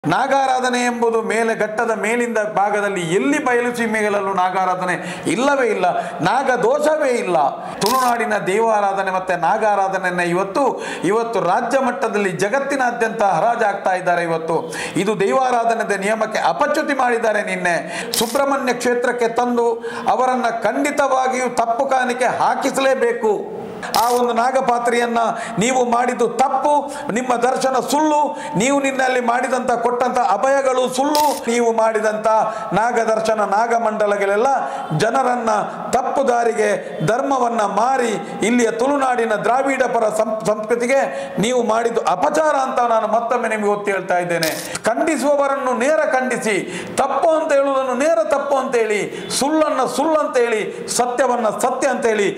ನಾಗಾರಾಧನೆ ಎಂಬುದು ಮೇಲೆ ಘಟ್ಟದ ಮೇಲಿಂದ ಭಾಗದಲ್ಲಿ ಎಲ್ಲಿ ಬಯಲು ಸೀಮೆಗಳಲ್ಲೂ ನಾಗಾರಾಧನೆ ಇಲ್ಲವೇ ಇಲ್ಲ ನಾಗ ದೋಷವೇ ಇಲ್ಲ ತುಳುನಾಡಿನ ದೇವಾರಾಧನೆ ಮತ್ತೆ ನಾಗಾರಾಧನೆಯನ್ನ ಇವತ್ತು ಇವತ್ತು ರಾಜ್ಯ ಮಟ್ಟದಲ್ಲಿ ಜಗತ್ತಿನಾದ್ಯಂತ ಹರಾಜಾಗ್ತಾ ಇದ್ದಾರೆ ಇವತ್ತು ಇದು ದೈವಾರಾಧನೆದ ನಿಯಮಕ್ಕೆ ಅಪಚ್ಯುತಿ ಮಾಡಿದ್ದಾರೆ ನಿನ್ನೆ ಸುಬ್ರಹ್ಮಣ್ಯ ಕ್ಷೇತ್ರಕ್ಕೆ ತಂದು ಅವರನ್ನ ಖಂಡಿತವಾಗಿಯೂ ತಪ್ಪು ಕಾಣಿಕೆ ಹಾಕಿಸಲೇಬೇಕು ಆ ಒಂದು ನಾಗಪಾತ್ರೆಯನ್ನ ನೀವು ಮಾಡಿದ್ದು ತಪ್ಪು ನಿಮ್ಮ ದರ್ಶನ ಸುಳ್ಳು ನೀವು ನಿನ್ನಲ್ಲಿ ಮಾಡಿದಂತ ಕೊಟ್ಟಂತ ಅಭಯಗಳು ಸುಳ್ಳು ನೀವು ಮಾಡಿದಂತ ನಾಗ ದರ್ಶನ ನಾಗಮಂಡಲಗಳೆಲ್ಲ ಜನರನ್ನ ತಪ್ಪು ದಾರಿಗೆ ಧರ್ಮವನ್ನ ಮಾರಿ ಇಲ್ಲಿಯ ತುಳುನಾಡಿನ ದ್ರಾವಿಡ ಪರ ಸಂ- ಸಂಸ್ಕೃತಿಗೆ ನೀವು ಮಾಡಿದ್ದು ಅಪಚಾರ ಅಂತ ನಾನು ಮತ್ತೊಮ್ಮೆ ನಿಮಗೆ ಒತ್ತಿ ಹೇಳ್ತಾ ಇದ್ದೇನೆ ಖಂಡಿಸುವವರನ್ನು ನೇರ ಖಂಡಿಸಿ ತಪ್ಪು ಅಂತ ಹೇಳುವುದನ್ನು ನೇರ ತಪ್ಪು ಅಂತ ಹೇಳಿ ಸುಳ್ಳನ್ನ ಸುಳ್ಳು ಅಂತ ಹೇಳಿ ಸತ್ಯವನ್ನ ಸತ್ಯ ಅಂತ ಹೇಳಿ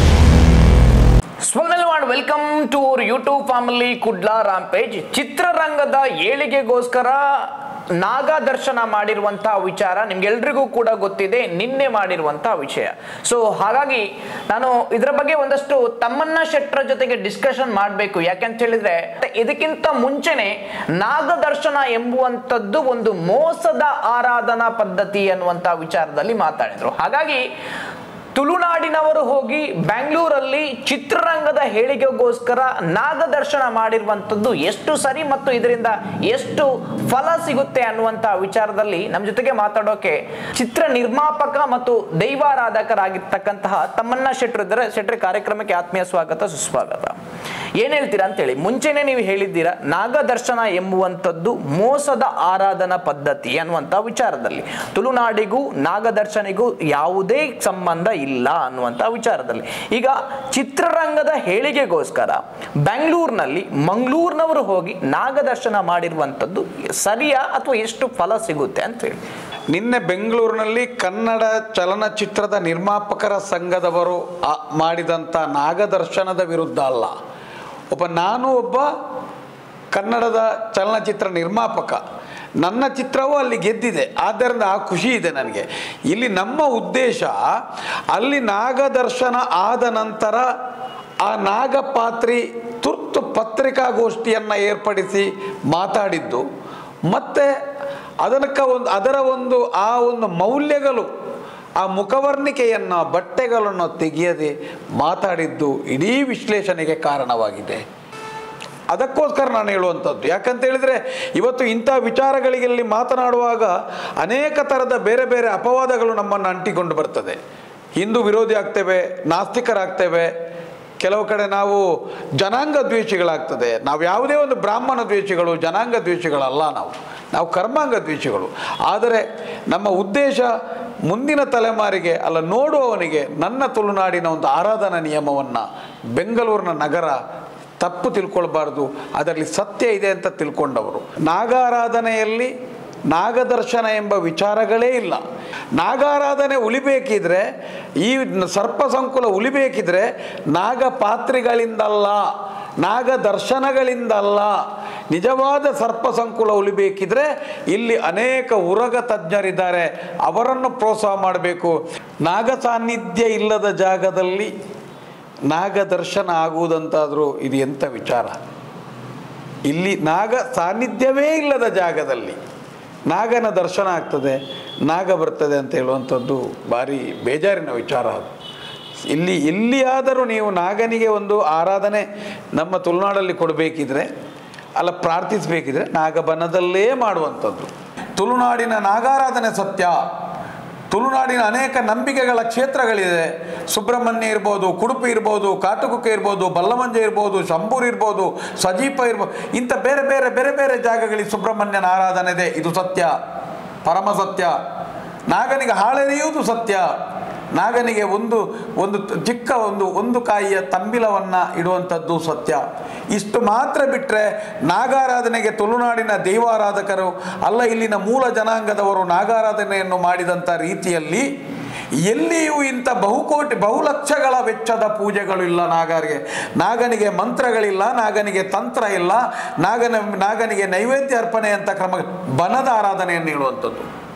ಸ್ಪಂದನವಾಡ್ welcome to our YouTube family Kudla rampage ಚಿತ್ರರಂಗದ ಏಳಿಗೆಗೋಸ್ಕರ ನಾಗ ದರ್ಶನ ಮಾಡಿರುವಂತಹ ವಿಚಾರ ನಿಮ್ಗೆಲ್ರಿಗೂ ಕೂಡ ಗೊತ್ತಿದೆ ನಿನ್ನೆ ಮಾಡಿರುವಂತಹ ವಿಷಯ ಸೊ ಹಾಗಾಗಿ ನಾನು ಇದರ ಬಗ್ಗೆ ಒಂದಷ್ಟು ತಮ್ಮನ್ನ ಶೆಟ್ಟರ ಜೊತೆಗೆ ಡಿಸ್ಕಷನ್ ಮಾಡಬೇಕು ಯಾಕೆಂತ ಹೇಳಿದ್ರೆ ಇದಕ್ಕಿಂತ ಮುಂಚೆನೆ ನಾಗ ದರ್ಶನ ಎಂಬುವಂಥದ್ದು ಒಂದು ಮೋಸದ ಆರಾಧನಾ ಪದ್ಧತಿ ಅನ್ನುವಂತಹ ವಿಚಾರದಲ್ಲಿ ಮಾತಾಡಿದ್ರು ಹಾಗಾಗಿ ತುಳುನಾಡಿನವರು ಹೋಗಿ ಬೆಂಗಳೂರಲ್ಲಿ ಚಿತ್ರರಂಗದ ಹೇಳಿಕೆಗೋಸ್ಕರ ನಾಗದರ್ಶನ ಮಾಡಿರುವಂಥದ್ದು ಎಷ್ಟು ಸರಿ ಮತ್ತು ಇದರಿಂದ ಎಷ್ಟು ಫಲ ಸಿಗುತ್ತೆ ಅನ್ನುವಂಥ ವಿಚಾರದಲ್ಲಿ ನಮ್ಮ ಜೊತೆಗೆ ಮಾತಾಡೋಕೆ ಚಿತ್ರ ನಿರ್ಮಾಪಕ ಮತ್ತು ದೈವಾರಾಧಕರಾಗಿರ್ತಕ್ಕಂತಹ ತಮ್ಮನ್ನ ಶೆಟ್ರು ಇದ್ದಾರೆ ಶೆಟ್ರಿ ಕಾರ್ಯಕ್ರಮಕ್ಕೆ ಆತ್ಮೀಯ ಸ್ವಾಗತ ಸುಸ್ವಾಗತ ಏನ್ ಹೇಳ್ತೀರಾ ಅಂತೇಳಿ ಮುಂಚೆನೆ ನೀವು ಹೇಳಿದ್ದೀರಾ ನಾಗದರ್ಶನ ಎಂಬುವಂಥದ್ದು ಮೋಸದ ಆರಾಧನಾ ಪದ್ಧತಿ ಅನ್ನುವಂಥ ವಿಚಾರದಲ್ಲಿ ತುಳುನಾಡಿಗೂ ನಾಗದರ್ಶನಿಗೂ ಯಾವುದೇ ಸಂಬಂಧ ಇಲ್ಲ ಅನ್ನುವಂಥ ವಿಚಾರದಲ್ಲಿ ಈಗ ಚಿತ್ರರಂಗದ ಹೇಳಿಕೆಗೋಸ್ಕರ ಬೆಂಗಳೂರಿನಲ್ಲಿ ಮಂಗಳೂರಿನವರು ಹೋಗಿ ನಾಗದರ್ಶನ ಮಾಡಿರುವಂಥದ್ದು ಸರಿಯಾ ಅಥವಾ ಎಷ್ಟು ಫಲ ಸಿಗುತ್ತೆ ಅಂತ ಹೇಳಿ ನಿನ್ನೆ ಬೆಂಗಳೂರಿನಲ್ಲಿ ಕನ್ನಡ ಚಲನಚಿತ್ರದ ನಿರ್ಮಾಪಕರ ಸಂಘದವರು ಆ- ಮಾಡಿದಂಥ ನಾಗದರ್ಶನದ ವಿರುದ್ಧ ಅಲ್ಲ ಒಬ್ಬ ನಾನು ಒಬ್ಬ ಕನ್ನಡದ ಚಲನಚಿತ್ರ ನಿರ್ಮಾಪಕ ನನ್ನ ಚಿತ್ರವೂ ಅಲ್ಲಿ ಗೆದ್ದಿದೆ ಆದ್ದರಿಂದ ಆ ಖುಷಿ ಇದೆ ನನಗೆ ಇಲ್ಲಿ ನಮ್ಮ ಉದ್ದೇಶ ಅಲ್ಲಿ ನಾಗದರ್ಶನ ಆದ ನಂತರ ಆ ನಾಗಪಾತ್ರಿ ತುರ್ತು ಪತ್ರಿಕಾಗೋಷ್ಠಿಯನ್ನು ಏರ್ಪಡಿಸಿ ಮಾತಾಡಿದ್ದು ಮತ್ತು ಅದಕ್ಕೆ ಒಂದು ಅದರ ಒಂದು ಆ ಒಂದು ಮೌಲ್ಯಗಳು ಆ ಮುಖವರ್ಣಿಕೆಯನ್ನು ಬಟ್ಟೆಗಳನ್ನು ತೆಗೆಯದೆ ಮಾತಾಡಿದ್ದು ಇಡೀ ವಿಶ್ಲೇಷಣೆಗೆ ಕಾರಣವಾಗಿದೆ ಅದಕ್ಕೋಸ್ಕರ ನಾನು ಹೇಳುವಂಥದ್ದು ಯಾಕಂತ ಹೇಳಿದರೆ ಇವತ್ತು ಇಂಥ ವಿಚಾರಗಳಿಗೆಲ್ಲಿ ಮಾತನಾಡುವಾಗ ಅನೇಕ ಥರದ ಬೇರೆ ಬೇರೆ ಅಪವಾದಗಳು ನಮ್ಮನ್ನು ಅಂಟಿಕೊಂಡು ಬರ್ತದೆ ಹಿಂದೂ ವಿರೋಧಿ ಆಗ್ತೇವೆ ನಾಸ್ತಿಕರಾಗ್ತೇವೆ ಕೆಲವು ಕಡೆ ನಾವು ಜನಾಂಗ ದ್ವೇಷಿಗಳಾಗ್ತದೆ ನಾವು ಯಾವುದೇ ಒಂದು ಬ್ರಾಹ್ಮಣ ದ್ವೇಷಿಗಳು ಜನಾಂಗ ದ್ವೇಷಿಗಳಲ್ಲ ನಾವು ನಾವು ಕರ್ಮಾಂಗ ದ್ವೇಷಿಗಳು ಆದರೆ ನಮ್ಮ ಉದ್ದೇಶ ಮುಂದಿನ ತಲೆಮಾರಿಗೆ ಅಲ್ಲ ನೋಡುವವನಿಗೆ ನನ್ನ ತುಳುನಾಡಿನ ಒಂದು ಆರಾಧನಾ ನಿಯಮವನ್ನು ಬೆಂಗಳೂರಿನ ನಗರ ತಪ್ಪು ತಿಳ್ಕೊಳ್ಬಾರ್ದು ಅದರಲ್ಲಿ ಸತ್ಯ ಇದೆ ಅಂತ ತಿಳ್ಕೊಂಡವರು ನಾಗಾರಾಧನೆಯಲ್ಲಿ ನಾಗದರ್ಶನ ಎಂಬ ವಿಚಾರಗಳೇ ಇಲ್ಲ ನಾಗಾರಾಧನೆ ಉಳಿಬೇಕಿದ್ರೆ ಈ ಸರ್ಪ ಸಂಕುಲ ಉಳಿಬೇಕಿದ್ರೆ ನಾಗಪಾತ್ರಿಗಳಿಂದಲ್ಲ ನಾಗ ದರ್ಶನಗಳಿಂದಲ್ಲ ನಿಜವಾದ ಸರ್ಪ ಸಂಕುಲ ಉಳಿಬೇಕಿದ್ರೆ ಇಲ್ಲಿ ಅನೇಕ ಉರಗ ತಜ್ಞರಿದ್ದಾರೆ ಅವರನ್ನು ಪ್ರೋತ್ಸಾಹ ಮಾಡಬೇಕು ನಾಗ ಸಾನ್ನಿಧ್ಯ ಇಲ್ಲದ ಜಾಗದಲ್ಲಿ ನಾಗ ದರ್ಶನ ಆಗುವುದಂತಾದರೂ ಇದು ಎಂಥ ವಿಚಾರ ಇಲ್ಲಿ ನಾಗ ಸಾನ್ನಿಧ್ಯವೇ ಇಲ್ಲದ ಜಾಗದಲ್ಲಿ ನಾಗನ ದರ್ಶನ ಆಗ್ತದೆ ನಾಗ ಬರ್ತದೆ ಅಂತ ಹೇಳುವಂಥದ್ದು ಭಾರಿ ಬೇಜಾರಿನ ವಿಚಾರ ಅದು ಇಲ್ಲಿ ಎಲ್ಲಿಯಾದರೂ ನೀವು ನಾಗನಿಗೆ ಒಂದು ಆರಾಧನೆ ನಮ್ಮ ತುಳುನಾಡಲ್ಲಿ ಕೊಡಬೇಕಿದ್ರೆ ಅಲ್ಲ ಪ್ರಾರ್ಥಿಸಬೇಕಿದ್ರೆ ನಾಗಬನದಲ್ಲೇ ಮಾಡುವಂಥದ್ದು ತುಳುನಾಡಿನ ನಾಗಾರಾಧನೆ ಸತ್ಯ ತುಳುನಾಡಿನ ಅನೇಕ ನಂಬಿಕೆಗಳ ಕ್ಷೇತ್ರಗಳಿದೆ ಸುಬ್ರಹ್ಮಣ್ಯ ಇರ್ಬೋದು ಕುಡುಪಿ ಇರ್ಬೋದು ಕಾಟುಕುಕ್ಕೆ ಇರ್ಬೋದು ಬಲ್ಲಮಂಜೆ ಇರ್ಬೋದು ಶಂಭೂರ್ ಇರ್ಬೋದು ಸಜೀಪ ಇರ್ಬೋದು ಇಂಥ ಬೇರೆ ಬೇರೆ ಬೇರೆ ಬೇರೆ ಜಾಗಗಳಿಗೆ ಸುಬ್ರಹ್ಮಣ್ಯನ ಆರಾಧನೆ ಇದೆ ಇದು ಸತ್ಯ ಪರಮ ಸತ್ಯ ನಾಗನಿಗೆ ಹಾಳೆರೆಯುವುದು ಸತ್ಯ ನಾಗನಿಗೆ ಒಂದು ಒಂದು ಚಿಕ್ಕ ಒಂದು ಒಂದು ಕಾಯಿಯ ತಂಬಿಲವನ್ನು ಇಡುವಂಥದ್ದು ಸತ್ಯ ಇಷ್ಟು ಮಾತ್ರ ಬಿಟ್ಟರೆ ನಾಗಾರಾಧನೆಗೆ ತುಳುನಾಡಿನ ದೈವಾರಾಧಕರು ಅಲ್ಲ ಇಲ್ಲಿನ ಮೂಲ ಜನಾಂಗದವರು ನಾಗಾರಾಧನೆಯನ್ನು ಮಾಡಿದಂಥ ರೀತಿಯಲ್ಲಿ ಎಲ್ಲಿಯೂ ಇಂಥ ಬಹುಕೋಟಿ ಬಹುಲಕ್ಷಗಳ ವೆಚ್ಚದ ಪೂಜೆಗಳು ಇಲ್ಲ ನಾಗರಿಗೆ ನಾಗನಿಗೆ ಮಂತ್ರಗಳಿಲ್ಲ ನಾಗನಿಗೆ ತಂತ್ರ ಇಲ್ಲ ನಾಗನ ನಾಗನಿಗೆ ನೈವೇದ್ಯ ಅರ್ಪಣೆ ಅಂತ ಕ್ರಮ ಬನದ ಆರಾಧನೆಯನ್ನು ಹೇಳುವಂಥದ್ದು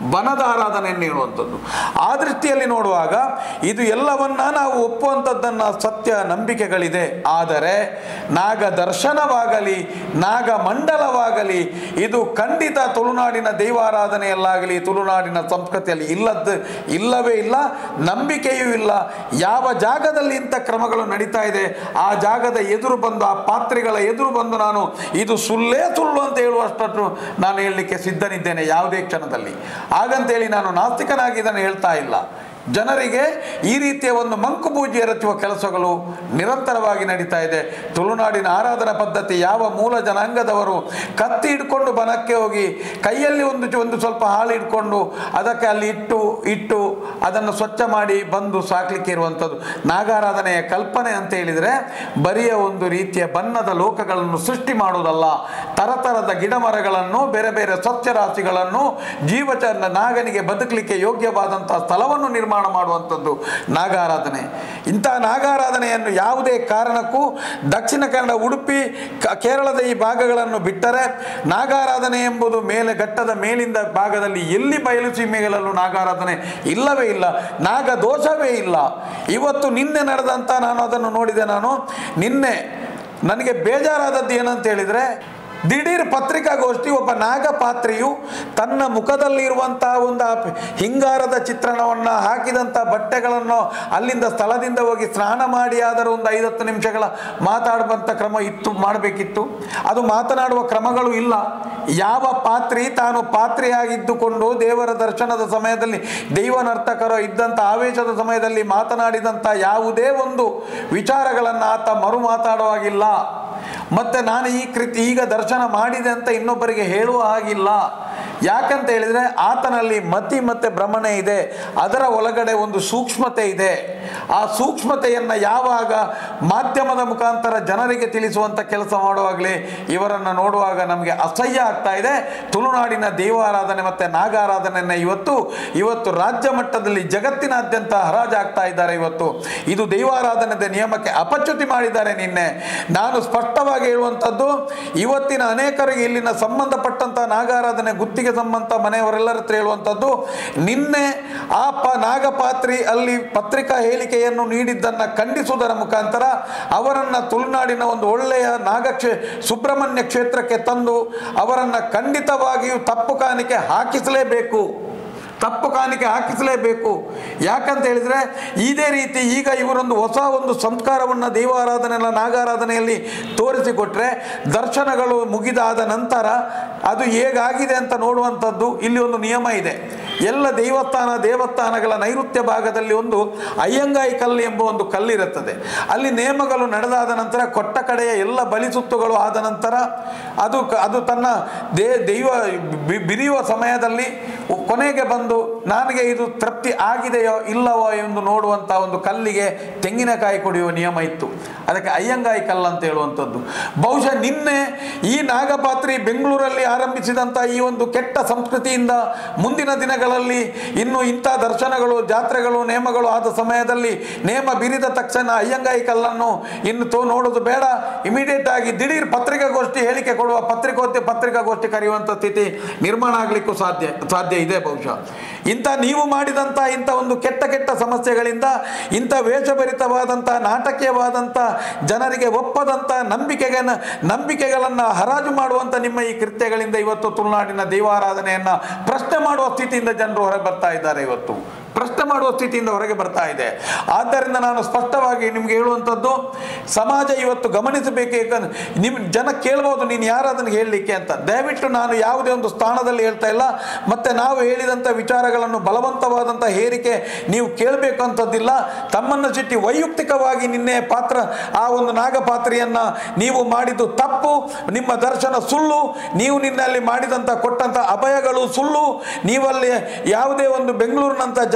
ಬನದ ಆರಾಧನೆಯನ್ನು ಹೇಳುವಂಥದ್ದು ಆ ದೃಷ್ಟಿಯಲ್ಲಿ ನೋಡುವಾಗ ಇದು ಎಲ್ಲವನ್ನ ನಾವು ಒಪ್ಪುವಂಥದ್ದನ್ನು ಸತ್ಯ ನಂಬಿಕೆಗಳಿದೆ ಆದರೆ ನಾಗ ದರ್ಶನವಾಗಲಿ ನಾಗ ಮಂಡಲವಾಗಲಿ ಇದು ಖಂಡಿತ ತುಳುನಾಡಿನ ದೈವಾರಾಧನೆಯಲ್ಲಾಗಲಿ ತುಳುನಾಡಿನ ಸಂಸ್ಕೃತಿಯಲ್ಲಿ ಇಲ್ಲದ್ದು ಇಲ್ಲವೇ ಇಲ್ಲ ನಂಬಿಕೆಯೂ ಇಲ್ಲ ಯಾವ ಜಾಗದಲ್ಲಿ ಇಂಥ ಕ್ರಮಗಳು ನಡೀತಾ ಇದೆ ಆ ಜಾಗದ ಎದುರು ಬಂದು ಆ ಪಾತ್ರೆಗಳ ಎದುರು ಬಂದು ನಾನು ಇದು ಸುಳ್ಳೇ ಸುಳ್ಳು ಅಂತ ಹೇಳುವಷ್ಟು ನಾನು ಹೇಳಲಿಕ್ಕೆ ಸಿದ್ಧನಿದ್ದೇನೆ ಯಾವುದೇ ಕ್ಷಣದಲ್ಲಿ ಹಾಗಂತೇಳಿ ನಾನು ನಾಸ್ತಿಕನಾಗಿ ಇದನ್ನು ಹೇಳ್ತಾ ಇಲ್ಲ ಜನರಿಗೆ ಈ ರೀತಿಯ ಒಂದು ಮಂಕು ಪೂಜೆ ರಚುವ ಕೆಲಸಗಳು ನಿರಂತರವಾಗಿ ನಡೀತಾ ಇದೆ ತುಳುನಾಡಿನ ಆರಾಧನಾ ಪದ್ಧತಿ ಯಾವ ಮೂಲ ಜನಾಂಗದವರು ಕತ್ತಿ ಹಿಡ್ಕೊಂಡು ಬನಕ್ಕೆ ಹೋಗಿ ಕೈಯಲ್ಲಿ ಒಂದು ಚು- ಒಂದು ಸ್ವಲ್ಪ ಹಾಲು ಇಟ್ಕೊಂಡು ಅದಕ್ಕೆ ಅಲ್ಲಿ ಇಟ್ಟು ಇಟ್ಟು ಅದನ್ನು ಸ್ವಚ್ಛ ಮಾಡಿ ಬಂದು ಸಾಕ್ಲಿಕ್ಕೆ ಇರುವಂಥದ್ದು ನಾಗಾರಾಧನೆಯ ಕಲ್ಪನೆ ಅಂತ ಹೇಳಿದರೆ ಬರಿಯ ಒಂದು ರೀತಿಯ ಬಣ್ಣದ ಲೋಕಗಳನ್ನು ಸೃಷ್ಟಿ ಮಾಡುವುದಲ್ಲ ತರತರದ ಗಿಡ ಮರಗಳನ್ನು ಬೇರೆ ಬೇರೆ ಸಸ್ಯರಾಶಿಗಳನ್ನು ಜೀವಚ ನಾಗನಿಗೆ ಬದುಕಲಿಕ್ಕೆ ಯೋಗ್ಯವಾದಂತಹ ಸ್ಥಳವನ್ನು ನಿರ್ಮಾಣ ಮಾಡುವಂಥದ್ದು ನಾಗಾರಾಧನೆ ಇಂಥ ನಾಗಾರಾಧನೆಯನ್ನು ಯಾವುದೇ ಕಾರಣಕ್ಕೂ ದಕ್ಷಿಣ ಕನ್ನಡ ಉಡುಪಿ ಕ- ಕೇರಳದ ಈ ಭಾಗಗಳನ್ನು ಬಿಟ್ಟರೆ ನಾಗಾರಾಧನೆ ಎಂಬುದು ಮೇಲೆ ಘಟ್ಟದ ಮೇಲಿಂದ ಭಾಗದಲ್ಲಿ ಎಲ್ಲಿ ಬಯಲು ಸೀಮೆಗಳಲ್ಲೂ ನಾಗಾರಾಧನೆ ಇಲ್ಲವೇ ಇಲ್ಲ ನಾಗ ದೋಷವೇ ಇಲ್ಲ ಇವತ್ತು ನಿನ್ನೆ ನಡೆದಂಥ ನಾನು ಅದನ್ನು ನೋಡಿದೆ ನಾನು ನಿನ್ನೆ ನನಗೆ ಬೇಜಾರಾದದ್ದು ಏನಂತ ಹೇಳಿದರೆ ದಿಢೀರ್ ಪತ್ರಿಕಾಗೋಷ್ಠಿ ಒಬ್ಬ ನಾಗಪಾತ್ರಿಯು ತನ್ನ ಮುಖದಲ್ಲಿರುವಂತಹ ಒಂದು ಆ ಹಿಂಗಾರದ ಚಿತ್ರಣವನ್ನು ಹಾಕಿದಂಥ ಬಟ್ಟೆಗಳನ್ನು ಅಲ್ಲಿಂದ ಸ್ಥಳದಿಂದ ಹೋಗಿ ಸ್ನಾನ ಮಾಡಿ ಆದರೂ ಒಂದು ಐವತ್ತು ನಿಮಿಷಗಳ ಮಾತಾಡುವಂಥ ಕ್ರಮ ಇತ್ತು ಮಾಡಬೇಕಿತ್ತು ಅದು ಮಾತನಾಡುವ ಕ್ರಮಗಳು ಇಲ್ಲ ಯಾವ ಪಾತ್ರಿ ತಾನು ಪಾತ್ರೆಯಾಗಿದ್ದುಕೊಂಡು ದೇವರ ದರ್ಶನದ ಸಮಯದಲ್ಲಿ ದೈವ ನರ್ತಕರು ಇದ್ದಂಥ ಆವೇಶದ ಸಮಯದಲ್ಲಿ ಮಾತನಾಡಿದಂಥ ಯಾವುದೇ ಒಂದು ವಿಚಾರಗಳನ್ನು ಆತ ಮರು ಮಾತಾಡುವಾಗಿಲ್ಲ ಮತ್ತೆ ನಾನು ಈ ಕೃತಿ ಈಗ ದರ್ಶನ ಮಾಡಿದೆ ಅಂತ ಇನ್ನೊಬ್ಬರಿಗೆ ಹೇಳುವ ಹಾಗಿಲ್ಲ ಯಾಕಂತ ಹೇಳಿದರೆ ಆತನಲ್ಲಿ ಮತಿ ಮತ್ತೆ ಭ್ರಮಣೆ ಇದೆ ಅದರ ಒಳಗಡೆ ಒಂದು ಸೂಕ್ಷ್ಮತೆ ಇದೆ ಆ ಸೂಕ್ಷ್ಮತೆಯನ್ನು ಯಾವಾಗ ಮಾಧ್ಯಮದ ಮುಖಾಂತರ ಜನರಿಗೆ ತಿಳಿಸುವಂಥ ಕೆಲಸ ಮಾಡುವಾಗಲೇ ಇವರನ್ನು ನೋಡುವಾಗ ನಮಗೆ ಅಸಹ್ಯ ಆಗ್ತಾ ಇದೆ ತುಳುನಾಡಿನ ದೇವಾರಾಧನೆ ಮತ್ತು ನಾಗಾರಾಧನೆಯನ್ನು ಇವತ್ತು ಇವತ್ತು ರಾಜ್ಯ ಮಟ್ಟದಲ್ಲಿ ಜಗತ್ತಿನಾದ್ಯಂತ ಹರಾಜಾಗ್ತಾ ಇದ್ದಾರೆ ಇವತ್ತು ಇದು ದೈವಾರಾಧನೆದ ನಿಯಮಕ್ಕೆ ಅಪಚ್ಯುತಿ ಮಾಡಿದ್ದಾರೆ ನಿನ್ನೆ ನಾನು ಸ್ಪಷ್ಟವಾಗಿ ಹೇಳುವಂಥದ್ದು ಇವತ್ತಿನ ಅನೇಕರಿಗೆ ಇಲ್ಲಿನ ಸಂಬಂಧಪಟ್ಟಂಥ ನಾಗಾರಾಧನೆ ಗುತ್ತಿಗೆ ಸಂಬಂಧ ಮನೆಯವರೆಲ್ಲರ ಹತ್ರ ಹೇಳುವಂಥದ್ದು ನಿನ್ನೆ ಆ ಪ ನಾಗಪಾತ್ರಿ ಅಲ್ಲಿ ಪತ್ರಿಕಾ ಹೇಳಿಕೆಯನ್ನು ನೀಡಿದ್ದನ್ನು ಖಂಡಿಸುವುದರ ಮುಖಾಂತರ ಅವರನ್ನು ತುಳುನಾಡಿನ ಒಂದು ಒಳ್ಳೆಯ ನಾಗಕ್ಷೇ ಸುಬ್ರಹ್ಮಣ್ಯ ಕ್ಷೇತ್ರಕ್ಕೆ ತಂದು ಅವರನ್ನು ಖಂಡಿತವಾಗಿಯೂ ತಪ್ಪು ಕಾಣಿಕೆ ಹಾಕಿಸಲೇಬೇಕು ತಪ್ಪು ಕಾಣಿಕೆ ಹಾಕಿಸಲೇಬೇಕು ಯಾಕಂತ ಹೇಳಿದರೆ ಇದೇ ರೀತಿ ಈಗ ಇವರೊಂದು ಹೊಸ ಒಂದು ಸಂಸ್ಕಾರವನ್ನು ದೈವಾರಾಧನೆ ನಾಗಾರಾಧನೆಯಲ್ಲಿ ತೋರಿಸಿಕೊಟ್ರೆ ದರ್ಶನಗಳು ಮುಗಿದಾದ ನಂತರ ಅದು ಹೇಗಾಗಿದೆ ಅಂತ ನೋಡುವಂಥದ್ದು ಇಲ್ಲಿ ಒಂದು ನಿಯಮ ಇದೆ ಎಲ್ಲ ದೇವಸ್ಥಾನ ದೇವಸ್ಥಾನಗಳ ನೈಋತ್ಯ ಭಾಗದಲ್ಲಿ ಒಂದು ಅಯ್ಯಂಗಾಯಿ ಕಲ್ಲು ಎಂಬ ಒಂದು ಕಲ್ಲಿರುತ್ತದೆ ಅಲ್ಲಿ ನೇಮಗಳು ನಡೆದಾದ ನಂತರ ಕೊಟ್ಟ ಕಡೆಯ ಎಲ್ಲ ಬಲಿಸುತ್ತುಗಳು ಆದ ನಂತರ ಅದು ಕ- ಅದು ತನ್ನ ದೇ ದೈವ ಬಿ- ಬಿರಿಯುವ ಸಮಯದಲ್ಲಿ ಕೊನೆಗೆ ಬಂದು ನನಗೆ ಇದು ತೃಪ್ತಿ ಆಗಿದೆಯೋ ಇಲ್ಲವೋ ಎಂದು ನೋಡುವಂಥ ಒಂದು ಕಲ್ಲಿಗೆ ತೆಂಗಿನಕಾಯಿ ಕುಡಿಯುವ ನಿಯಮ ಇತ್ತು ಅದಕ್ಕೆ ಅಯ್ಯಂಗಾಯಿ ಕಲ್ಲು ಅಂತ ಹೇಳುವಂಥದ್ದು ಬಹುಶಃ ನಿನ್ನೆ ಈ ನಾಗಪಾತ್ರಿ ಬೆಂಗಳೂರಲ್ಲಿ ಆರಂಭಿಸಿದಂಥ ಈ ಒಂದು ಕೆಟ್ಟ ಸಂಸ್ಕೃತಿಯಿಂದ ಮುಂದಿನ ದಿನಗಳಲ್ಲಿ ಇನ್ನು ಇಂಥ ದರ್ಶನಗಳು ಜಾತ್ರೆಗಳು ನೇಮಗಳು ಆದ ಸಮಯದಲ್ಲಿ ನೇಮ ಬಿರಿದ ತಕ್ಷಣ ಅಯ್ಯಂಗಾಯಿ ಕಲ್ಲನ್ನು ಇನ್ನು ತೋ ನೋಡೋದು ಬೇಡ ಇಮಿಡಿಯೇಟ್ ಆಗಿ ದಿಢೀರ್ ಪತ್ರಿಕಾಗೋಷ್ಠಿ ಹೇಳಿಕೆ ಕೊಡುವ ಪತ್ರಿಕೋದ್ಯ ಪತ್ರಿಕಾಗೋಷ್ಠಿ ಕರೆಯುವಂಥ ಸ್ಥಿತಿ ನಿರ್ಮಾಣ ಆಗಲಿಕ್ಕೂ ಸಾಧ್ಯ ಸಾಧ್ಯ ಇದೆ ಬಹುಶಃ ಇಂಥ ನೀವು ಮಾಡಿದಂಥ ಇಂಥ ಒಂದು ಕೆಟ್ಟ ಕೆಟ್ಟ ಸಮಸ್ಯೆಗಳಿಂದ ಇಂಥ ವೇಷಭರಿತವಾದಂಥ ನಾಟಕೀಯವಾದಂಥ ಜನರಿಗೆ ಒಪ್ಪದಂಥ ನಂಬಿಕೆಗಳನ್ನು ನಂಬಿಕೆಗಳನ್ನು ಹರಾಜು ಮಾಡುವಂಥ ನಿಮ್ಮ ಈ ಕೃತ್ಯಗಳಿಂದ ಇವತ್ತು ತುಳುನಾಡಿನ ದೈವಾರಾಧನೆಯನ್ನು ಪ್ರಶ್ನೆ ಮಾಡುವ ಸ್ಥಿತಿಯಿಂದ ಜನರು ಹೊರಗೆ ಬರ್ತಾ ಇದ್ದಾರೆ ಇವತ್ತು ಪ್ರಶ್ನೆ ಮಾಡುವ ಸ್ಥಿತಿಯಿಂದ ಹೊರಗೆ ಬರ್ತಾ ಇದೆ ಆದ್ದರಿಂದ ನಾನು ಸ್ಪಷ್ಟವಾಗಿ ನಿಮ್ಗೆ ಹೇಳುವಂಥದ್ದು ಸಮಾಜ ಇವತ್ತು ಗಮನಿಸಬೇಕು ಯಾಕಂದ್ರೆ ನಿಮ್ ಜನ ಕೇಳ್ಬೋದು ನೀನು ಯಾರದನ್ನು ಹೇಳಲಿಕ್ಕೆ ಅಂತ ದಯವಿಟ್ಟು ನಾನು ಯಾವುದೇ ಒಂದು ಸ್ಥಾನದಲ್ಲಿ ಹೇಳ್ತಾ ಇಲ್ಲ ಮತ್ತೆ ನಾವು ಹೇಳಿದಂಥ ವಿಚಾರಗಳನ್ನು ಬಲವಂತವಾದಂಥ ಹೇರಿಕೆ ನೀವು ಕೇಳಬೇಕು ಅಂತದ್ದಿಲ್ಲ ತಮ್ಮನ್ನು ಸಿಟ್ಟಿ ವೈಯಕ್ತಿಕವಾಗಿ ನಿನ್ನೆ ಪಾತ್ರ ಆ ಒಂದು ನಾಗಪಾತ್ರೆಯನ್ನು ನೀವು ಮಾಡಿದ್ದು ತಪ್ಪು ನಿಮ್ಮ ದರ್ಶನ ಸುಳ್ಳು ನೀವು ನಿನ್ನಲ್ಲಿ ಮಾಡಿದಂಥ ಕೊಟ್ಟಂಥ ಅಭಯಗಳು ಸುಳ್ಳು ನೀವಲ್ಲಿ ಯಾವುದೇ ಒಂದು ಬೆಂಗಳೂರಿನಂಥ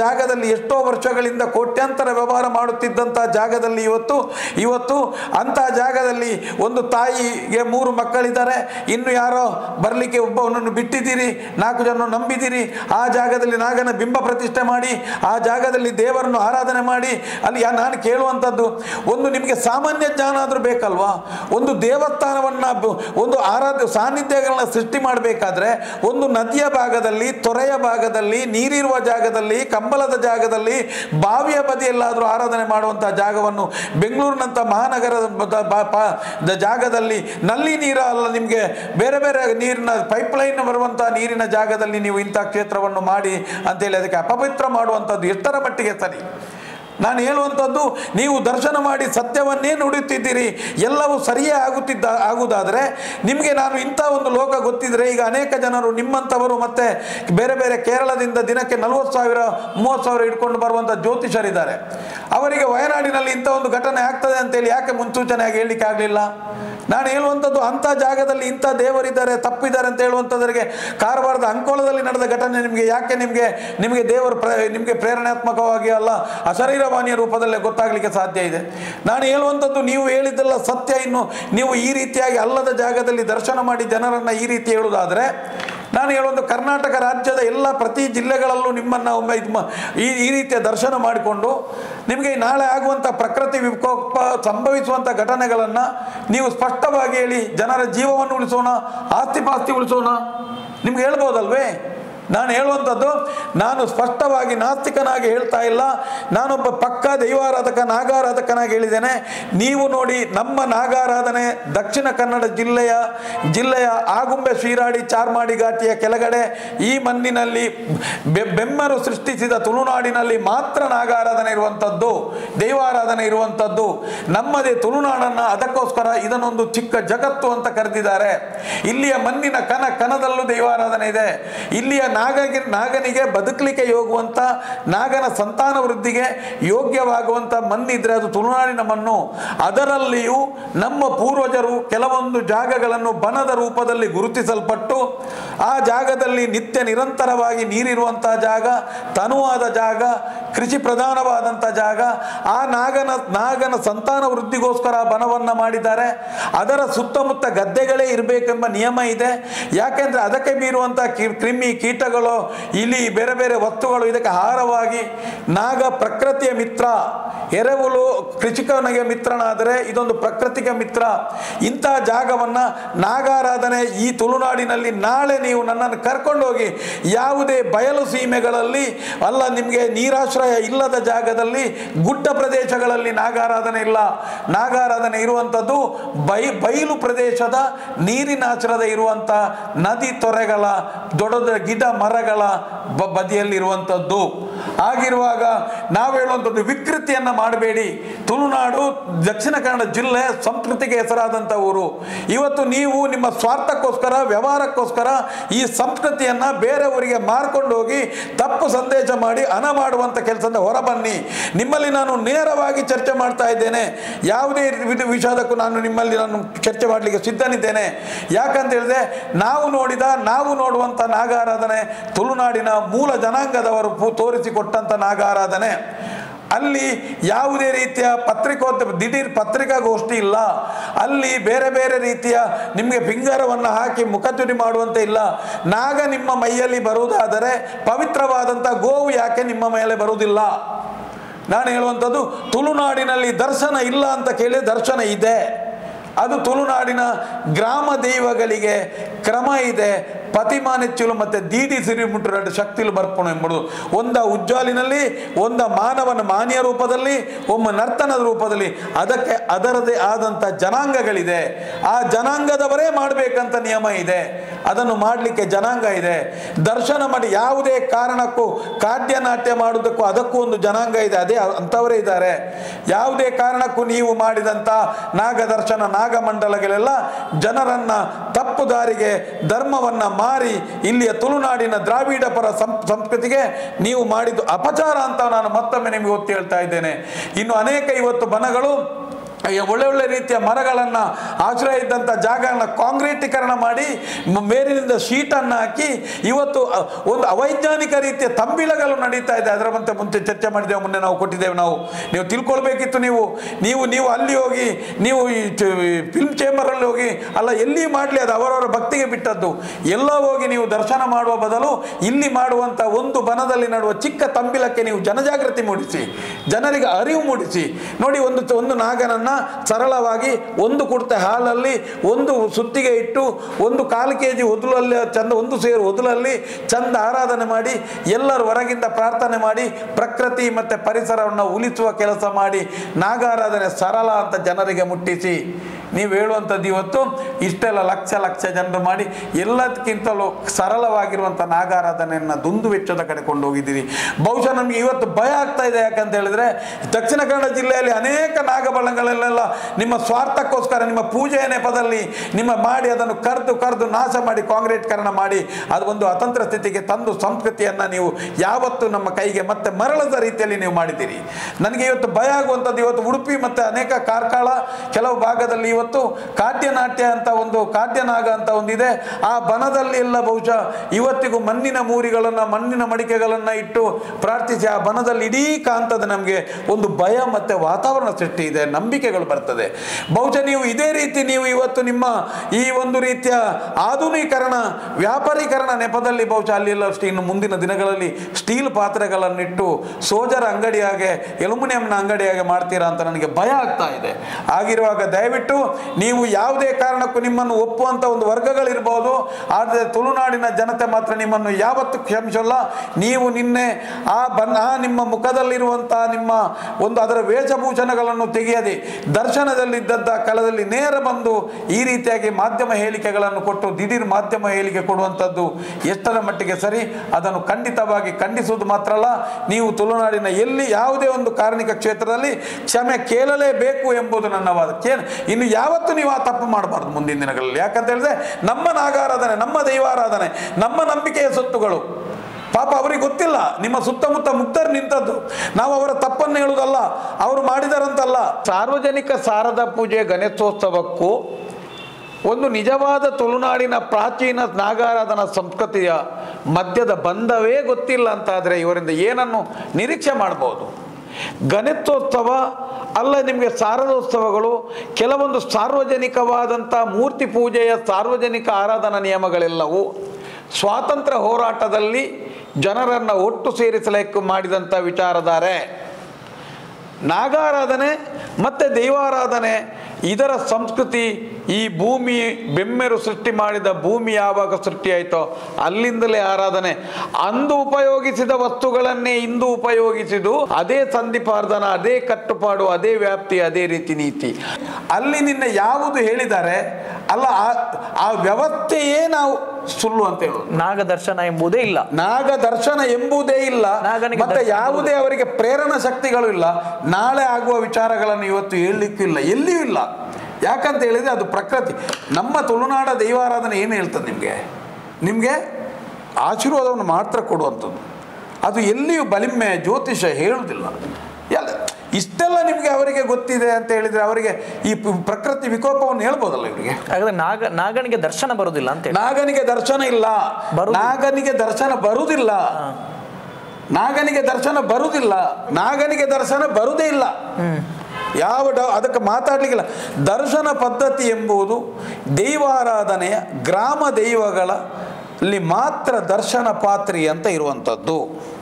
ಜಾಗದಲ್ಲಿ ಎಷ್ಟೋ ವರ್ಷಗಳಿಂದ ಕೋಟ್ಯಾಂತರ ವ್ಯವಹಾರ ಮಾಡುತ್ತಿದ್ದಂಥ ಜಾಗದಲ್ಲಿ ಇವತ್ತು ಇವತ್ತು ಅಂಥ ಜಾಗದಲ್ಲಿ ಒಂದು ತಾಯಿಗೆ ಮೂರು ಮಕ್ಕಳಿದ್ದಾರೆ ಇನ್ನು ಯಾರೋ ಬರಲಿಕ್ಕೆ ಒಬ್ಬವನನ್ನು ಬಿಟ್ಟಿದ್ದೀರಿ ನಾಲ್ಕು ಜನ ನಂಬಿದ್ದೀರಿ ಆ ಜಾಗದಲ್ಲಿ ನಾಗನ ಬಿಂಬ ಪ್ರತಿಷ್ಠೆ ಮಾಡಿ ಆ ಜಾಗದಲ್ಲಿ ದೇವರನ್ನು ಆರಾಧನೆ ಮಾಡಿ ಅಲ್ಲಿ ಯಾ- ನಾನು ಕೇಳುವಂಥದ್ದು ಒಂದು ನಿಮಗೆ ಸಾಮಾನ್ಯ ಜ್ಞಾನ ಆದರೂ ಬೇಕಲ್ವಾ ಒಂದು ದೇವಸ್ಥಾನವನ್ನು ಬ- ಒಂದು ಆರಾಧ್ಯ ಸಾನ್ನಿಧ್ಯಗಳನ್ನ ಸೃಷ್ಟಿ ಮಾಡಬೇಕಾದ್ರೆ ಒಂದು ನದಿಯ ಭಾಗದಲ್ಲಿ ತೊರೆಯ ಭಾಗದಲ್ಲಿ ನೀರಿರುವ ಜಾಗದಲ್ಲಿ ಕಂಬಲದ ಜಾಗದಲ್ಲಿ ಬಾವಿಯ ಬದಿಯಲ್ಲಾದರೂ ಆರಾಧನೆ ಮಾಡುವಂಥ ಜಾಗವನ್ನು ಬೆಂಗಳೂರಿನಂಥ ಮಹಾನಗರದ ಬ- ಬ- ಪ- ದ- ಜಾಗದಲ್ಲಿ ನಲ್ಲಿ ನೀರ ಅಲ್ಲ ನಿಮಗೆ ಬೇರೆ ಬೇರೆ ನೀರಿನ ಪೈಪ್ಲೈನ್ ಬರುವಂಥ ನೀರಿನ ಜಾಗದಲ್ಲಿ ನೀವು ಇಂಥ ಕ್ಷೇತ್ರವನ್ನು ಮಾಡಿ ಅಂತೇಳಿ ಅದಕ್ಕೆ ಅಪವಿತ್ರ ಮಾಡುವಂಥದ್ದು ಎಷ್ಟರ ಮಟ್ಟಿಗೆ ಸರಿ ನಾನು ಹೇಳುವಂಥದ್ದು ನೀವು ದರ್ಶನ ಮಾಡಿ ಸತ್ಯವನ್ನೇ ನುಡಿಯುತ್ತಿದ್ದೀರಿ ಎಲ್ಲವೂ ಸರಿಯೇ ಆಗುತ್ತಿದ್ದ ಆಗುವುದಾದರೆ ನಿಮಗೆ ನಾನು ಇಂಥ ಒಂದು ಲೋಕ ಗೊತ್ತಿದ್ರೆ ಈಗ ಅನೇಕ ಜನರು ನಿಮ್ಮಂಥವರು ಮತ್ತೆ ಬೇರೆ ಬೇರೆ ಕೇರಳದಿಂದ ದಿನಕ್ಕೆ ನಲವತ್ತು ಸಾವಿರ ಮೂವತ್ತು ಸಾವಿರ ಇಟ್ಕೊಂಡು ಬರುವಂಥ ಜ್ಯೋತಿಷರಿದ್ದಾರೆ ಅವರಿಗೆ ವಯನಾಡಿನಲ್ಲಿ ಇಂಥ ಒಂದು ಘಟನೆ ಆಗ್ತದೆ ಅಂತೇಳಿ ಯಾಕೆ ಮುನ್ಸೂಚನೆಯಾಗಿ ಹೇಳಲಿಕ್ಕೆ ಆಗಲಿಲ್ಲ ನಾನು ಹೇಳುವಂಥದ್ದು ಅಂಥ ಜಾಗದಲ್ಲಿ ಇಂಥ ದೇವರಿದ್ದಾರೆ ತಪ್ಪಿದ್ದಾರೆ ಅಂತ ಹೇಳುವಂಥದ್ರಿಗೆ ಕಾರವಾರದ ಅಂಕೋಲದಲ್ಲಿ ನಡೆದ ಘಟನೆ ನಿಮಗೆ ಯಾಕೆ ನಿಮಗೆ ನಿಮಗೆ ದೇವರು ಪ್ರ ನಿಮಗೆ ಪ್ರೇರಣಾತ್ಮಕವಾಗಿ ಅಲ್ಲ ಅಶರೀರವಾಣಿಯ ರೂಪದಲ್ಲೇ ಗೊತ್ತಾಗಲಿಕ್ಕೆ ಸಾಧ್ಯ ಇದೆ ನಾನು ಹೇಳುವಂಥದ್ದು ನೀವು ಹೇಳಿದ್ದೆಲ್ಲ ಸತ್ಯ ಇನ್ನು ನೀವು ಈ ರೀತಿಯಾಗಿ ಅಲ್ಲದ ಜಾಗದಲ್ಲಿ ದರ್ಶನ ಮಾಡಿ ಜನರನ್ನು ಈ ರೀತಿ ಹೇಳುವುದಾದರೆ ನಾನು ಹೇಳುವಂಥ ಕರ್ನಾಟಕ ರಾಜ್ಯದ ಎಲ್ಲ ಪ್ರತಿ ಜಿಲ್ಲೆಗಳಲ್ಲೂ ನಿಮ್ಮನ್ನು ಒಮ್ಮೆ ಇದು ಮ- ಈ ಈ ರೀತಿಯ ದರ್ಶನ ಮಾಡಿಕೊಂಡು ನಿಮಗೆ ಈ ನಾಳೆ ಆಗುವಂಥ ಪ್ರಕೃತಿ ವಿಕೋಪ ಸಂಭವಿಸುವಂಥ ಘಟನೆಗಳನ್ನು ನೀವು ಸ್ಪಷ್ಟವಾಗಿ ಹೇಳಿ ಜನರ ಜೀವವನ್ನು ಉಳಿಸೋಣ ಆಸ್ತಿ ಪಾಸ್ತಿ ಉಳಿಸೋಣ ನಿಮ್ಗೆ ಹೇಳ್ಬೋದಲ್ವೇ ನಾನು ಹೇಳುವಂಥದ್ದು ನಾನು ಸ್ಪಷ್ಟವಾಗಿ ನಾಸ್ತಿಕನಾಗಿ ಹೇಳ್ತಾ ಇಲ್ಲ ನಾನೊಬ್ಬ ಪಕ್ಕ ದೈವಾರಾಧಕ ನಾಗಾರಾಧಕನಾಗಿ ಹೇಳಿದ್ದೇನೆ ನೀವು ನೋಡಿ ನಮ್ಮ ನಾಗಾರಾಧನೆ ದಕ್ಷಿಣ ಕನ್ನಡ ಜಿಲ್ಲೆಯ ಜಿಲ್ಲೆಯ ಆಗುಂಬೆ ಶ್ರೀರಾಡಿ ಚಾರ್ಮಾಡಿ ಘಾಟಿಯ ಕೆಳಗಡೆ ಈ ಮಣ್ಣಿನಲ್ಲಿ ಬೆ- ಬೆಮ್ಮರು ಸೃಷ್ಟಿಸಿದ ತುಳುನಾಡಿನಲ್ಲಿ ಮಾತ್ರ ನಾಗಾರಾಧನೆ ಇರುವಂಥದ್ದು ದೈವಾರಾಧನೆ ಇರುವಂಥದ್ದು ನಮ್ಮದೇ ತುಳುನಾಡನ್ನು ಅದಕ್ಕೋಸ್ಕರ ಇದನ್ನೊಂದು ಚಿಕ್ಕ ಜಗತ್ತು ಅಂತ ಕರೆದಿದ್ದಾರೆ ಇಲ್ಲಿಯ ಮಣ್ಣಿನ ಕನ ಕನದಲ್ಲೂ ದೈವಾರಾಧನೆ ಇದೆ ಇಲ್ಲಿಯ ನಾಗಗಿ ನಾಗನಿಗೆ ಬದುಕಲಿಕ್ಕೆ ಯೋಗುವಂಥ ನಾಗನ ಸಂತಾನ ವೃದ್ಧಿಗೆ ಯೋಗ್ಯವಾಗುವಂಥ ಮಣ್ಣಿದ್ರೆ ಅದು ತುಳುನಾಡಿನ ಮಣ್ಣು ಅದರಲ್ಲಿಯೂ ನಮ್ಮ ಪೂರ್ವಜರು ಕೆಲವೊಂದು ಜಾಗಗಳನ್ನು ಬನದ ರೂಪದಲ್ಲಿ ಗುರುತಿಸಲ್ಪಟ್ಟು ಆ ಜಾಗದಲ್ಲಿ ನಿತ್ಯ ನಿರಂತರವಾಗಿ ನೀರಿರುವಂಥ ಜಾಗ ತನುವಾದ ಜಾಗ ಕೃಷಿ ಪ್ರಧಾನವಾದಂಥ ಜಾಗ ಆ ನಾಗನ ನಾಗನ ಸಂತಾನ ವೃದ್ಧಿಗೋಸ್ಕರ ಬನವನ್ನು ಮಾಡಿದ್ದಾರೆ ಅದರ ಸುತ್ತಮುತ್ತ ಗದ್ದೆಗಳೇ ಇರಬೇಕೆಂಬ ನಿಯಮ ಇದೆ ಯಾಕೆಂದರೆ ಅದಕ್ಕೆ ಮೀರುವಂಥ ಕಿ- ಕ್ರಿಮಿ ಕೀಟಗಳು ಇಲಿ ಬೇರೆ ಬೇರೆ ವಸ್ತುಗಳು ಇದಕ್ಕೆ ಆಹಾರವಾಗಿ ನಾಗ ಪ್ರಕೃತಿಯ ಮಿತ್ರ ಎರೆಹುಳು ಕೃಷಿಕನಿಗೆ ಮಿತ್ರನಾದರೆ ಇದೊಂದು ಪ್ರಕೃತಿಗೆ ಮಿತ್ರ ಇಂಥ ಜಾಗವನ್ನು ನಾಗಾರಾಧನೆ ಈ ತುಳುನಾಡಿನಲ್ಲಿ ನಾಳೆ ನೀವು ನನ್ನನ್ನು ಕರ್ಕೊಂಡೋಗಿ ಯಾವುದೇ ಬಯಲು ಸೀಮೆಗಳಲ್ಲಿ ಅಲ್ಲ ನಿಮಗೆ ನೀರಾಶ್ರಯ ಇಲ್ಲದ ಜಾಗದಲ್ಲಿ ಗುಡ್ಡ ಪ್ರದೇಶಗಳಲ್ಲಿ ನಾಗಾರಾಧನೆ ಇಲ್ಲ ನಾಗಾರಾಧನೆ ಇರುವಂಥದ್ದು ಬೈ ಬಯಲು ಪ್ರದೇಶದ ನೀರಿನಾಶ್ರದ ಇರುವಂಥ ನದಿ ತೊರೆಗಳ ದೊಡ್ಡ ದೊಡ್ಡ ಗಿಡ ಮರಗಳ ಬ- ಬದಿಯಲ್ಲಿರುವಂಥದ್ದು ಆಗಿರುವಾಗ ನಾವು ಹೇಳುವಂಥದ್ದು ವಿಕೃತಿಯನ್ನು ಮಾಡಬೇಡಿ ತುಳುನಾಡು ದಕ್ಷಿಣ ಕನ್ನಡ ಜಿಲ್ಲೆ ಸಂಸ್ಕೃತಿಗೆ ಹೆಸರಾದಂಥ ಊರು ಇವತ್ತು ನೀವು ನಿಮ್ಮ ಸ್ವಾರ್ಥಕ್ಕೋಸ್ಕರ ವ್ಯವಹಾರಕ್ಕೋಸ್ಕರ ಈ ಸಂಸ್ಕೃತಿಯನ್ನು ಬೇರೆ ಊರಿಗೆ ಮಾರ್ಕೊಂಡು ಹೋಗಿ ತಪ್ಪು ಸಂದೇಶ ಮಾಡಿ ಹಣ ಮಾಡುವಂಥ ಕೆಲಸದಿಂದ ಹೊರಬನ್ನಿ ನಿಮ್ಮಲ್ಲಿ ನಾನು ನೇರವಾಗಿ ಚರ್ಚೆ ಮಾಡ್ತಾ ಇದ್ದೇನೆ ಯಾವುದೇ ವಿಧ- ವಿಷಯದಕ್ಕೂ ನಾನು ನಿಮ್ಮಲ್ಲಿ ನಾನು ಚರ್ಚೆ ಮಾಡಲಿಕ್ಕೆ ಸಿದ್ಧನಿದ್ದೇನೆ ಯಾಕಂತ ಹೇಳಿದ್ರೆ ನಾವು ನೋಡಿದ ನಾವು ನೋಡುವಂಥ ನಾಗಾರಾಧನೆ ತುಳುನಾಡಿನ ಮೂಲ ಜನಾಂಗದವರು ಪು- ತೋರಿಸಿಕೊಟ್ಟಂಥ ನಾಗಾರಾಧನೆ ಅಲ್ಲಿ ಯಾವುದೇ ರೀತಿಯ ಪತ್ರಿಕೋದ್ಯಮ ದಿಢೀರ್ ಪತ್ರಿಕಾಗೋಷ್ಠಿ ಇಲ್ಲ ಅಲ್ಲಿ ಬೇರೆ ಬೇರೆ ರೀತಿಯ ನಿಮಗೆ ಫಿಂಗರವನ್ನು ಹಾಕಿ ಮುಖತುಡಿ ಮಾಡುವಂತೆ ಇಲ್ಲ ನಾಗ ನಿಮ್ಮ ಮೈಯಲ್ಲಿ ಬರುವುದಾದರೆ ಪವಿತ್ರವಾದಂಥ ಗೋವು ಯಾಕೆ ನಿಮ್ಮ ಮೇಲೆ ಬರುವುದಿಲ್ಲ ನಾನು ಹೇಳುವಂಥದ್ದು ತುಳುನಾಡಿನಲ್ಲಿ ದರ್ಶನ ಇಲ್ಲ ಅಂತ ಕೇಳಿ ದರ್ಶನ ಇದೆ ಅದು ತುಳುನಾಡಿನ ಗ್ರಾಮ ದೈವಗಳಿಗೆ ಕ್ರಮ ಇದೆ ಪತಿಮಾನೆಚ್ಚಲು ಮತ್ತು ದೀದಿ ಸಿರಿಮುಟ್ಟು ಎರಡು ಶಕ್ತಿಲು ಬರ್ಪಣು ಎಂಬುದು ಒಂದ ಉಜ್ಜಾಲಿನಲ್ಲಿ ಒಂದ ಮಾನವನ ಮಾನ್ಯ ರೂಪದಲ್ಲಿ ಒಮ್ಮ ನರ್ತನದ ರೂಪದಲ್ಲಿ ಅದಕ್ಕೆ ಅದರದೇ ಆದಂಥ ಜನಾಂಗಗಳಿದೆ ಆ ಜನಾಂಗದವರೇ ಮಾಡಬೇಕಂತ ನಿಯಮ ಇದೆ ಅದನ್ನು ಮಾಡಲಿಕ್ಕೆ ಜನಾಂಗ ಇದೆ ದರ್ಶನ ಮಾಡಿ ಯಾವುದೇ ಕಾರಣಕ್ಕೂ ಕಾಡ್ಯ ನಾಟ್ಯ ಮಾಡುವುದಕ್ಕೂ ಅದಕ್ಕೂ ಒಂದು ಜನಾಂಗ ಇದೆ ಅದೇ ಅಂಥವರೇ ಇದ್ದಾರೆ ಯಾವುದೇ ಕಾರಣಕ್ಕೂ ನೀವು ಮಾಡಿದಂಥ ನಾಗದರ್ಶನ ನಾಗಮಂಡಲಗಳೆಲ್ಲ ಜನರನ್ನ ತಪ್ಪು ದಾರಿಗೆ ಧರ್ಮವನ್ನ ಮಾರಿ ಇಲ್ಲಿಯ ತುಳುನಾಡಿನ ದ್ರಾವಿಡ ಪರ ಸಂ- ಸಂಸ್ಕೃತಿಗೆ ನೀವು ಮಾಡಿದ್ದು ಅಪಚಾರ ಅಂತ ನಾನು ಮತ್ತೊಮ್ಮೆ ನಿಮಗೆ ಒತ್ತಿ ಹೇಳ್ತಾ ಇದ್ದೇನೆ ಇನ್ನು ಅನೇಕ ಇವತ್ತು ಬನಗಳು ಈ ಒಳ್ಳೆ ಒಳ್ಳೆ ರೀತಿಯ ಮರಗಳನ್ನು ಆಶ್ರಯ ಇದ್ದಂಥ ಜಾಗಗಳನ್ನ ಕಾಂಕ್ರೀಟೀಕರಣ ಮಾಡಿ ಮ- ಮೇಲಿನಿಂದ ಶೀಟನ್ನು ಹಾಕಿ ಇವತ್ತು ಅ, ಒಂದು ಅವೈಜ್ಞಾನಿಕ ರೀತಿಯ ತಂಬಿಳಗಳು ನಡೀತಾ ಇದೆ ಅದರ ಮತ್ತೆ ಮುಂಚೆ ಚರ್ಚೆ ಮಾಡಿದ್ದೇವೆ ಮೊನ್ನೆ ನಾವು ಕೊಟ್ಟಿದ್ದೇವೆ ನಾವು ನೀವು ತಿಳ್ಕೊಳ್ಬೇಕಿತ್ತು ನೀವು ನೀವು ನೀವು ಅಲ್ಲಿ ಹೋಗಿ ನೀವು ಈ ಫಿಲ್ಮ್ ಚೇಂಬರಲ್ಲಿ ಹೋಗಿ ಅಲ್ಲ ಎಲ್ಲಿ ಮಾಡಲಿ ಅದು ಅವರವರ ಭಕ್ತಿಗೆ ಬಿಟ್ಟದ್ದು ಎಲ್ಲ ಹೋಗಿ ನೀವು ದರ್ಶನ ಮಾಡುವ ಬದಲು ಇಲ್ಲಿ ಮಾಡುವಂಥ ಒಂದು ಬನದಲ್ಲಿ ನಡುವ ಚಿಕ್ಕ ತಂಬಿಲಕ್ಕೆ ನೀವು ಜನಜಾಗೃತಿ ಮೂಡಿಸಿ ಜನರಿಗೆ ಅರಿವು ಮೂಡಿಸಿ ನೋಡಿ ಒಂದು ಒಂದು ನಾಗನನ್ನ ಸರಳವಾಗಿ ಒಂದು ಕುರ್ತೆ ಹಾಲಲ್ಲಿ ಒಂದು ಸುತ್ತಿಗೆ ಇಟ್ಟು ಒಂದು ಕಾಲು ಕೆ ಜಿ ಒದಲಲ್ಲಿ ಚಂದ ಒಂದು ಸೇರು ಒದಲಲ್ಲಿ ಚಂದ ಆರಾಧನೆ ಮಾಡಿ ಎಲ್ಲರೂ ಹೊರಗಿಂದ ಪ್ರಾರ್ಥನೆ ಮಾಡಿ ಪ್ರಕೃತಿ ಮತ್ತು ಪರಿಸರವನ್ನು ಉಳಿಸುವ ಕೆಲಸ ಮಾಡಿ ನಾಗಾರಾಧನೆ ಸರಳ ಅಂತ ಜನರಿಗೆ ಮುಟ್ಟಿಸಿ ನೀವು ಹೇಳುವಂಥದ್ದು ಇವತ್ತು ಇಷ್ಟೆಲ್ಲ ಲಕ್ಷ ಲಕ್ಷ ಜನರು ಮಾಡಿ ಎಲ್ಲದಕ್ಕಿಂತಲೂ ಸರಳವಾಗಿರುವಂಥ ನಾಗಾರಾಧನೆಯನ್ನು ದುಂದು ವೆಚ್ಚದ ಕಡೆ ಕೊಂಡೋಗಿದ್ದೀರಿ ಬಹುಶಃ ನಮಗೆ ಇವತ್ತು ಭಯ ಆಗ್ತಾ ಇದೆ ಯಾಕಂತ ಹೇಳಿದ್ರೆ ದಕ್ಷಿಣ ಕನ್ನಡ ಜಿಲ್ಲೆಯಲ್ಲಿ ಅನೇಕ ನಾಗಬಳಗಳಲ್ಲೆಲ್ಲ ನಿಮ್ಮ ಸ್ವಾರ್ಥಕ್ಕೋಸ್ಕರ ನಿಮ್ಮ ಪೂಜೆಯ ನೆಪದಲ್ಲಿ ನಿಮ್ಮ ಮಾಡಿ ಅದನ್ನು ಕರೆದು ಕರೆದು ನಾಶ ಮಾಡಿ ಕಾಂಕ್ರೀಟ್ಕರಣ ಮಾಡಿ ಅದು ಒಂದು ಅತಂತ್ರ ಸ್ಥಿತಿಗೆ ತಂದು ಸಂಸ್ಕೃತಿಯನ್ನು ನೀವು ಯಾವತ್ತು ನಮ್ಮ ಕೈಗೆ ಮತ್ತೆ ಮರಳದ ರೀತಿಯಲ್ಲಿ ನೀವು ಮಾಡಿದ್ದೀರಿ ನನಗೆ ಇವತ್ತು ಭಯ ಆಗುವಂಥದ್ದು ಇವತ್ತು ಉಡುಪಿ ಮತ್ತು ಅನೇಕ ಕಾರ್ಕಳ ಕೆಲವು ಭಾಗದಲ್ಲಿ ಇವತ್ತು ಕಾಟ್ಯನಾಟ್ಯ ಅಂತ ಒಂದು ಕಾಟ್ಯನಾಗ ಅಂತ ಒಂದಿದೆ ಆ ಬನದಲ್ಲಿ ಎಲ್ಲ ಬಹುಶಃ ಇವತ್ತಿಗೂ ಮಣ್ಣಿನ ಮೂರಿಗಳನ್ನು ಮಣ್ಣಿನ ಮಡಿಕೆಗಳನ್ನು ಇಟ್ಟು ಪ್ರಾರ್ಥಿಸಿ ಆ ಬನದಲ್ಲಿ ಇಡೀ ಕಾಂತದ ನಮಗೆ ಒಂದು ಭಯ ಮತ್ತು ವಾತಾವರಣ ಸೃಷ್ಟಿ ಇದೆ ನಂಬಿಕೆಗಳು ಬರ್ತದೆ ಬಹುಶಃ ನೀವು ಇದೇ ರೀತಿ ನೀವು ಇವತ್ತು ನಿಮ್ಮ ಈ ಒಂದು ರೀತಿಯ ಆಧುನೀಕರಣ ವ್ಯಾಪಾರೀಕರಣ ನೆಪದಲ್ಲಿ ಬಹುಶಃ ಅಲ್ಲೆಲ್ಲ ಅಷ್ಟೇ ಇನ್ನು ಮುಂದಿನ ದಿನಗಳಲ್ಲಿ ಸ್ಟೀಲ್ ಪಾತ್ರೆಗಳನ್ನಿಟ್ಟು ಸೋಜರ ಅಂಗಡಿಯಾಗೆ ಎಲ್ಯುಮಿನಿಯಂನ ಅಂಗಡಿಯಾಗೆ ಮಾಡ್ತೀರಾ ಅಂತ ನನಗೆ ಭಯ ಆಗ್ತಾ ಇದೆ ಆಗಿರುವಾಗ ದಯವಿಟ್ಟು ನೀವು ಯಾವುದೇ ಕಾರಣಕ್ಕೂ ನಿಮ್ಮನ್ನು ಒಪ್ಪುವಂಥ ಒಂದು ವರ್ಗಗಳಿರ್ಬೋದು ಆದರೆ ತುಳುನಾಡಿನ ಜನತೆ ಮಾತ್ರ ನಿಮ್ಮನ್ನು ಯಾವತ್ತೂ ಕ್ಷಮಿಸಲ್ಲ ನೀವು ನಿನ್ನೆ ಆ ಬನ್ ಆ ನಿಮ್ಮ ಮುಖದಲ್ಲಿರುವಂಥ ನಿಮ್ಮ ಒಂದು ಅದರ ವೇಷಭೂಷಣಗಳನ್ನು ತೆಗೆಯದೆ ದರ್ಶನದಲ್ಲಿದ್ದಂಥ ಕಾಲದಲ್ಲಿ ನೇರ ಬಂದು ಈ ರೀತಿಯಾಗಿ ಮಾಧ್ಯಮ ಹೇಳಿಕೆಗಳನ್ನು ಕೊಟ್ಟು ದಿಢೀರ್ ಮಾಧ್ಯಮ ಹೇಳಿಕೆ ಕೊಡುವಂಥದ್ದು ಎಷ್ಟರ ಮಟ್ಟಿಗೆ ಸರಿ ಅದನ್ನು ಖಂಡಿತವಾಗಿ ಖಂಡಿಸುವುದು ಮಾತ್ರ ಅಲ್ಲ ನೀವು ತುಳುನಾಡಿನ ಎಲ್ಲಿ ಯಾವುದೇ ಒಂದು ಕಾರ್ಮಿಕ ಕ್ಷೇತ್ರದಲ್ಲಿ ಕ್ಷಮೆ ಕೇಳಲೇಬೇಕು ಎಂಬುದು ನನ್ನ ವಾದ ಕೇಳ ಇನ್ನು ಯಾವತ್ತೂ ನೀವು ಆ ತಪ್ಪು ಮಾಡಬಾರ್ದು ಮುಂದಿನ ದಿನಗಳಲ್ಲಿ ಯಾಕಂತ ಹೇಳಿದ್ರೆ ನಮ್ಮ ನಾಗಾರಾಧನೆ ನಮ್ಮ ದೈವಾರಾಧನೆ ನಮ್ಮ ನಂಬಿಕೆಯ ಸೊತ್ತುಗಳು ಪಾಪ ಅವರಿಗೆ ಗೊತ್ತಿಲ್ಲ ನಿಮ್ಮ ಸುತ್ತಮುತ್ತ ಮುಕ್ತರು ನಿಂತದ್ದು ನಾವು ಅವರ ತಪ್ಪನ್ನು ಹೇಳುವುದಲ್ಲ ಅವರು ಮಾಡಿದಾರಂತಲ್ಲ ಸಾರ್ವಜನಿಕ ಶಾರದಾ ಪೂಜೆ ಗಣೇಶೋತ್ಸವಕ್ಕೂ ಒಂದು ನಿಜವಾದ ತುಳುನಾಡಿನ ಪ್ರಾಚೀನ ನಾಗಾರಾಧನಾ ಸಂಸ್ಕೃತಿಯ ಮಧ್ಯದ ಬಂಧವೇ ಗೊತ್ತಿಲ್ಲ ಅಂತಾದರೆ ಇವರಿಂದ ಏನನ್ನು ನಿರೀಕ್ಷೆ ಮಾಡ್ಬೋದು ಗಣೇಶೋತ್ಸವ ಅಲ್ಲ ನಿಮಗೆ ಶಾರದೋತ್ಸವಗಳು ಕೆಲವೊಂದು ಸಾರ್ವಜನಿಕವಾದಂಥ ಮೂರ್ತಿ ಪೂಜೆಯ ಸಾರ್ವಜನಿಕ ಆರಾಧನಾ ನಿಯಮಗಳೆಲ್ಲವೂ ಸ್ವಾತಂತ್ರ್ಯ ಹೋರಾಟದಲ್ಲಿ ಜನರನ್ನು ಒಟ್ಟು ಸೇರಿಸಲಿಕ್ಕೆ ಮಾಡಿದಂಥ ವಿಚಾರಧಾರೆ ನಾಗಾರಾಧನೆ ಮತ್ತು ದೈವಾರಾಧನೆ ಇದರ ಸಂಸ್ಕೃತಿ ಈ ಭೂಮಿ ಬೆಮ್ಮೆರು ಸೃಷ್ಟಿ ಮಾಡಿದ ಭೂಮಿ ಯಾವಾಗ ಸೃಷ್ಟಿಯಾಯಿತೋ ಅಲ್ಲಿಂದಲೇ ಆರಾಧನೆ ಅಂದು ಉಪಯೋಗಿಸಿದ ವಸ್ತುಗಳನ್ನೇ ಇಂದು ಉಪಯೋಗಿಸಿದು ಅದೇ ಸಂಧಿಪಾರ್ಧನ ಅದೇ ಕಟ್ಟುಪಾಡು ಅದೇ ವ್ಯಾಪ್ತಿ ಅದೇ ರೀತಿ ನೀತಿ ಅಲ್ಲಿ ನಿನ್ನ ಯಾವುದು ಹೇಳಿದ್ದಾರೆ ಅಲ್ಲ ಆ- ಆ ವ್ಯವಸ್ಥೆಯೇ ನಾವು ಸುಳ್ಳು ಅಂತ ಹೇಳೋದು ನಾಗ ದರ್ಶನ ಎಂಬುದೇ ಇಲ್ಲ ನಾಗ ದರ್ಶನ ಎಂಬುದೇ ಇಲ್ಲ ನಾಗನಿಗೆ ಮತ್ತೆ ದರ್ಶನ ಯಾವುದೇ ಅವರಿಗೆ ಪ್ರೇರಣಾ ಶಕ್ತಿಗಳು ಇಲ್ಲ ನಾಳೆ ಆಗುವ ವಿಚಾರಗಳನ್ನು ಇವತ್ತು ಹೇಳಲಿಕ್ಕೂ ಇಲ್ಲ ಎಲ್ಲಿಯೂ ಇಲ್ಲ ಯಾಕಂತ ಹೇಳಿದ್ರೆ ಅದು ಪ್ರಕೃತಿ ನಮ್ಮ ತುಳುನಾಡ ದೈವಾರಾಧನೆ ಏನು ಹೇಳ್ತದೆ ನಿಮಗೆ ನಿಮಗೆ ಆಶೀರ್ವಾದವನ್ನು ಮಾತ್ರ ಕೊಡುವಂಥದ್ದು ಅದು ಎಲ್ಲಿಯೂ ಬಲಿಮೆ ಜ್ಯೋತಿಷ ಹೇಳುವುದಿಲ್ಲ ಎಲ್ಲ ಇಷ್ಟೆಲ್ಲ ನಿಮಗೆ ಅವರಿಗೆ ಗೊತ್ತಿದೆ ಅಂತ ಹೇಳಿದರೆ ಅವರಿಗೆ ಈ ಪ- ಪ್ರಕೃತಿ ವಿಕೋಪವನ್ನು ಹೇಳ್ಬೋದಲ್ಲ ಇವರಿಗೆ ಹಾಗಾದ್ರೆ ನಾಗ ನಾಗನಿಗೆ ದರ್ಶನ ಬರುದಿಲ್ಲ ಅಂತ ಹೇಳಿ ನಾಗನಿಗೆ ದರ್ಶನ ಇಲ್ಲ ಬರುವುದಿಲ್ಲ. ನಾಗನಿಗೆ ದರ್ಶನ ಬರುವುದಿಲ್ಲ ನಾಗನಿಗೆ ದರ್ಶನ ಬರುವುದಿಲ್ಲ ನಾಗನಿಗೆ ದರ್ಶನ ಬರುವುದೇ ಇಲ್ಲ ಯಾವ ಡ- ಅದಕ್ಕೆ ಮಾತಾಡ್ಲಿಕ್ಕಿಲ್ಲ ದರ್ಶನ ಪದ್ಧತಿ ಎಂಬುದು ದೈವಾರಾಧನೆಯ ಗ್ರಾಮ ದೈವಗಳ ಅಲ್ಲಿ ಮಾತ್ರ ದರ್ಶನ ಪಾತ್ರಿ ಅಂತ ಇರುವಂಥದ್ದು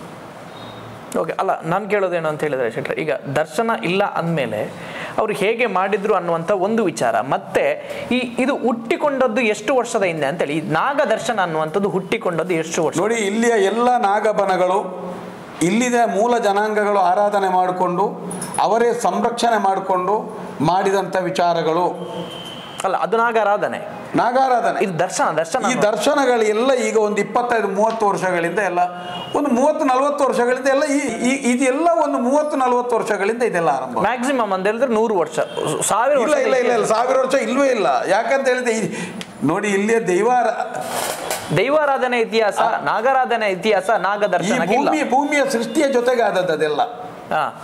ಓಕೆ ಅಲ್ಲ ನಾನು ಕೇಳೋದೇನು ಅಂತ ಹೇಳಿದ್ರೆ ಶೆಟ್ರೆ ಈಗ ದರ್ಶನ ಇಲ್ಲ ಅಂದಮೇಲೆ ಅವ್ರು ಹೇಗೆ ಮಾಡಿದ್ರು ಅನ್ನುವಂಥ ಒಂದು ವಿಚಾರ ಮತ್ತೆ ಈ ಇದು ಹುಟ್ಟಿಕೊಂಡದ್ದು ಎಷ್ಟು ವರ್ಷದ ಹಿಂದೆ ಅಂತೇಳಿ ಈ ನಾಗ ದರ್ಶನ ಅನ್ನುವಂಥದ್ದು ಹುಟ್ಟಿಕೊಂಡದ್ದು ಎಷ್ಟು ವರ್ಷ ನೋಡಿ ಇಲ್ಲಿಯ ಎಲ್ಲ ನಾಗಬನಗಳು ಇಲ್ಲಿನ ಮೂಲ ಜನಾಂಗಗಳು ಆರಾಧನೆ ಮಾಡಿಕೊಂಡು ಅವರೇ ಸಂರಕ್ಷಣೆ ಮಾಡಿಕೊಂಡು ಮಾಡಿದಂಥ ವಿಚಾರಗಳು ಅಲ್ಲ ಅದು ನಾಗಾರಾಧನೆ ನಾಗಾರಾಧನೆ ಇದು ದರ್ಶನ ದರ್ಶನ ಈ ದರ್ಶನಗಳು ಎಲ್ಲ ಈಗ ಒಂದು ಇಪ್ಪತ್ತೈದು ಮೂವತ್ತು ವರ್ಷಗಳಿಂದ ಎಲ್ಲ ಒಂದು ಮೂವತ್ತು ನಲವತ್ತು ವರ್ಷಗಳಿಂದ ಎಲ್ಲ ಈ ಈ- ಇದೆಲ್ಲ ಒಂದು ಮೂವತ್ತು ನಲವತ್ತು ವರ್ಷಗಳಿಂದ ಇದೆಲ್ಲ ಆರಂಭ ಮ್ಯಾಕ್ಸಿಮಮ್ ಅಂತ ಹೇಳಿದ್ರೆ ನೂರು ವರ್ಷ ಸಾವಿರ ಇಲ್ಲ ವರ್ಷ ಇಲ್ಲ ಇಲ್ಲ ಇಲ್ಲ ಸಾವಿರ ವರ್ಷ ಇಲ್ವೇ ಇಲ್ಲ ಯಾಕಂತ ಹೇಳಿದ್ರೆ ಈ- ನೋಡಿ ಇಲ್ಲಿಯ ದೈವಾರ ದೈವಾರಾಧನೆ ಇತಿಹಾಸ ನಾಗಾರಾಧನೆ ಇತಿಹಾಸ ನಾಗ ಈ ದರ್ಶನಕ್ಕಿಲ್ಲ ಭೂಮಿ ಭೂಮಿಯ ಸೃಷ್ಟಿಯ ಜೊತೆಗೆ ಆದದ್ದು ಅದೆಲ್ಲ ಹಾ